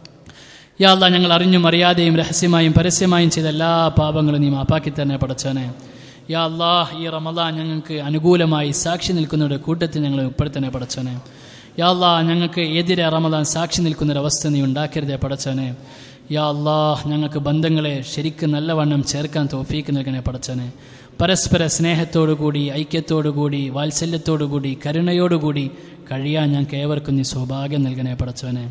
യാ അല്ലാ ഞങ്ങൾ അറിഞ്ഞും അറിയാതെയും രഹസ്യമായും പരസ്യമായും ചെയ്ത എല്ലാ പാപങ്ങളും നീ മാപ്പാക്കി തന്നെ പടച്ചോനെ യാ അള്ളാഹ് ഈ റമദാൻ ഞങ്ങൾക്ക് അനുകൂലമായി സാക്ഷി നിൽക്കുന്നവരുടെ കൂട്ടത്തിൽ ഞങ്ങൾ ഉൾപ്പെടുത്തനെ പടച്ചോനെ യാ അല്ലാ ഞങ്ങൾക്ക് എതിരെ റമദാൻ സാക്ഷി നിൽക്കുന്നൊരവസ്ഥ നീ ഉണ്ടാക്കരുതേ പടച്ചോനെ യാ അള്ളാഹ് ഞങ്ങൾക്ക് ബന്ധങ്ങളെ ശരിക്കും നല്ലവണ്ണം ചേർക്കാൻ തോഫീക്ക് നൽകണേ പടച്ചോനെ പരസ്പര സ്നേഹത്തോടുകൂടി ഐക്യത്തോടുകൂടി വാത്സല്യത്തോടുകൂടി കരുണയോടുകൂടി കഴിയാൻ ഞങ്ങൾക്ക് ഏവർക്കും നീ സൗഭാഗ്യം നൽകണേ പടച്ചോനെ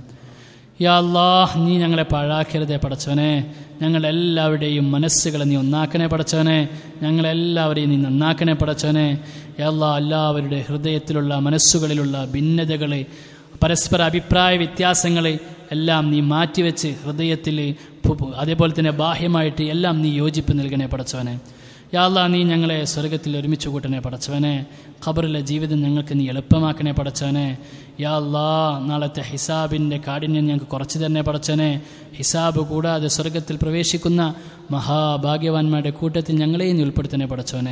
യാ അല്ലാഹ് നീ ഞങ്ങളെ പാഴാക്കരുതേ പടച്ചവനെ ഞങ്ങളെല്ലാവരുടെയും മനസ്സുകളെ നീ ഒന്നാക്കണേ പടച്ചവനെ ഞങ്ങളെല്ലാവരെയും നീ നന്നാക്കണേ പടച്ചവനെ യാ അല്ലാ എല്ലാവരുടെ ഹൃദയത്തിലുള്ള മനസ്സുകളിലുള്ള ഭിന്നതകളെ പരസ്പര അഭിപ്രായ വ്യത്യാസങ്ങളെ എല്ലാം നീ മാറ്റിവെച്ച് ഹൃദയത്തിൽ അതേപോലെ തന്നെ ബാഹ്യമായിട്ട് എല്ലാം നീ യോജിപ്പ് നൽകണേ പടച്ചവനെ യാല്ലാ നീ ഞങ്ങളെ സ്വർഗത്തിൽ ഒരുമിച്ച് കൂട്ടണേ പടച്ചവനെ ഖബറിലെ ജീവിതം ഞങ്ങൾക്ക് നീ എളുപ്പമാക്കണേ പടച്ചവനെ യാ അല്ലാ നാളത്തെ ഹിസാബിൻ്റെ കാഠിന്യം ഞങ്ങൾക്ക് കുറച്ച് തന്നെ പടച്ചവനെ ഹിസാബ് കൂടാതെ സ്വർഗത്തിൽ പ്രവേശിക്കുന്ന മഹാഭാഗ്യവാന്മാരുടെ കൂട്ടത്തിൽ ഞങ്ങളെയും നീ ഉൾപ്പെടുത്തണേ പടച്ചവനെ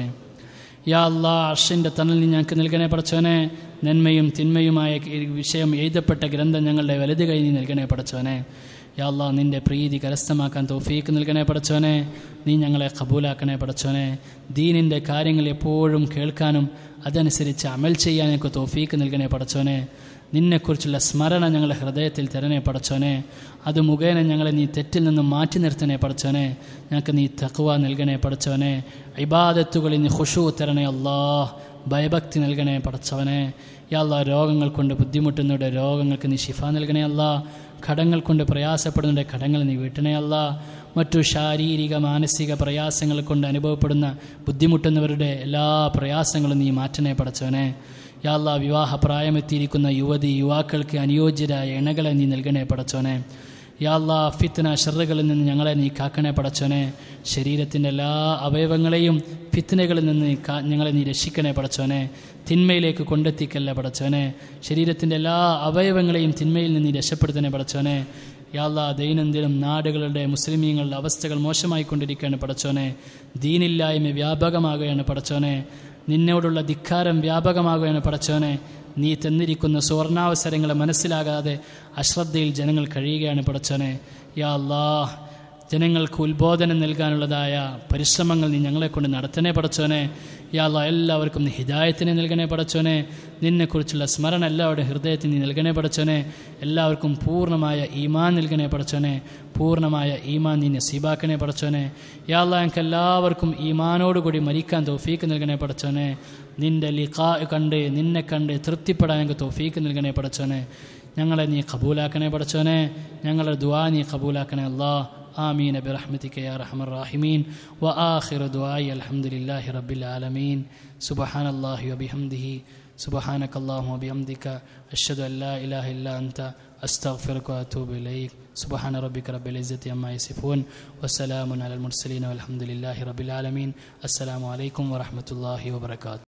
യാ അല്ലാ അർഷിൻ്റെ തണൽ നീ ഞങ്ങൾക്ക് നൽകണേ പടച്ചവനെ നന്മയും തിന്മയുമായ വിഷയം എഴുതപ്പെട്ട ഗ്രന്ഥം ഞങ്ങളുടെ വലുത് കൈ നീ നൽകണേ പടച്ചവനെ യാ അല്ലാ നിൻ്റെ പ്രീതി കരസ്ഥമാക്കാൻ തോഫീക്ക് നൽകണേ പടച്ചോനെ നീ ഞങ്ങളെ കബൂലാക്കണേ പടച്ചോനെ ദീനിൻ്റെ കാര്യങ്ങൾ എപ്പോഴും കേൾക്കാനും അതനുസരിച്ച് അമൽ ചെയ്യാനൊക്കെ തോഫീക്ക് നൽകണേ പടച്ചോനെ നിന്നെക്കുറിച്ചുള്ള സ്മരണ ഞങ്ങളുടെ ഹൃദയത്തിൽ തരണേ പടച്ചോനെ അത് മുഖേന ഞങ്ങളെ നീ തെറ്റിൽ നിന്നും മാറ്റി നിർത്തണേ പടച്ചോനെ ഞങ്ങൾക്ക് നീ തക്കുവ നൽകണേ പടച്ചോനെ ഇബാദത്തുകളിൽ നീ ഖുഷു തരണേ അല്ലാഹ് ഭയഭക്തി നൽകണേ പടച്ചവനെ യാല്ലാ രോഗങ്ങൾ കൊണ്ട് ബുദ്ധിമുട്ടുന്നവരുടെ രോഗങ്ങൾക്ക് നീ ശിഫ നൽകണേ അല്ല ഘടങ്ങൾ കൊണ്ട് പ്രയാസപ്പെടുന്നവരുടെ ഘടങ്ങൾ നീ വീട്ടണേ അല്ല മറ്റു ശാരീരിക മാനസിക പ്രയാസങ്ങൾ കൊണ്ട് അനുഭവപ്പെടുന്ന ബുദ്ധിമുട്ടുന്നവരുടെ എല്ലാ പ്രയാസങ്ങളും നീ മാറ്റണേ പടച്ചവനെ യാല്ലാ വിവാഹ പ്രായമെത്തിയിരിക്കുന്ന യുവതി യുവാക്കൾക്ക് അനുയോജ്യരായ ഇണകളെ നീ നൽകണേ പടച്ചോനെ യാല്ലാ ഫിത്തന ഷെറുകളിൽ നിന്ന് ഞങ്ങളെ നീ കാക്കണേ പടച്ചോനെ ശരീരത്തിൻ്റെ എല്ലാ അവയവങ്ങളെയും ഫിത്തനകളിൽ നിന്ന് കാ ഞങ്ങളെ നീ രക്ഷിക്കണേ പടച്ചോനെ തിന്മയിലേക്ക് കൊണ്ടെത്തിക്കല്ലേ പടച്ചോനെ ശരീരത്തിൻ്റെ എല്ലാ അവയവങ്ങളെയും തിന്മയിൽ നിന്ന് നീ രക്ഷപ്പെടുത്തണേ പടച്ചോനെ യാല്ലാ ദൈനംദിനം നാടുകളുടെ മുസ്ലിമീങ്ങളുടെ അവസ്ഥകൾ മോശമായിക്കൊണ്ടിരിക്കുകയാണ് പടച്ചോനെ ദീനില്ലായ്മ വ്യാപകമാകുകയാണ് പടച്ചോനെ നിന്നോടുള്ള ധിക്കാരം വ്യാപകമാകുകയാണ് പടച്ചോനെ നീ തന്നിരിക്കുന്ന സുവർണാവസരങ്ങളെ മനസ്സിലാകാതെ അശ്രദ്ധയിൽ ജനങ്ങൾ കഴിയുകയാണ് പടച്ചോനെ യാ അല്ലാഹ് ജനങ്ങൾക്ക് ഉത്ബോധനം നൽകാനുള്ളതായ പരിശ്രമങ്ങൾ നീ ഞങ്ങളെ കൊണ്ട് നടത്തണേ പടച്ചോനെ യാ അല്ലാ എല്ലാവർക്കും നീ ഹിദായത്തിനെ നൽകണേ പടച്ചോനെ നിന്നെക്കുറിച്ചുള്ള സ്മരണ എല്ലാവരുടെയും ഹൃദയത്തിൽ നീ നൽകണേ പടച്ചോനെ എല്ലാവർക്കും പൂർണ്ണമായ ഈമാൻ നൽകണേ പടച്ചോനെ പൂർണ്ണമായ ഈമാൻ നീ നസീബാക്കണേ പടച്ചോനെ യാ അല്ലാ ഞങ്ങൾക്ക് എല്ലാവർക്കും ഈമാനോടുകൂടി മരിക്കാൻ തോഫീക്ക് നൽകണേ പടച്ചോനെ നിന്റെ ലിഖാ കണ്ട് നിന്നെ കണ്ട് തൃപ്തിപ്പെടാൻ ഞങ്ങൾക്ക് തോഫീക്ക് നൽകണേ പടച്ചോനെ ഞങ്ങളെ നീ കബൂലാക്കണേ പടച്ചോനെ ഞങ്ങളുടെ ദുആ നീ കബൂലാക്കണേ അല്ലാ آمين برحمتك يا أرحم الراحمين وآخر دعائي الحمد لله رب العالمين سبحان الله وبحمده سبحانك اللهم وبحمدك أشهد أن لا إله إلا أنت أستغفرك وأتوب إليك سبحان ربك رب العزة عما يصفون وسلام على المرسلين والحمد لله رب العالمين السلام عليكم ورحمة الله وبركاته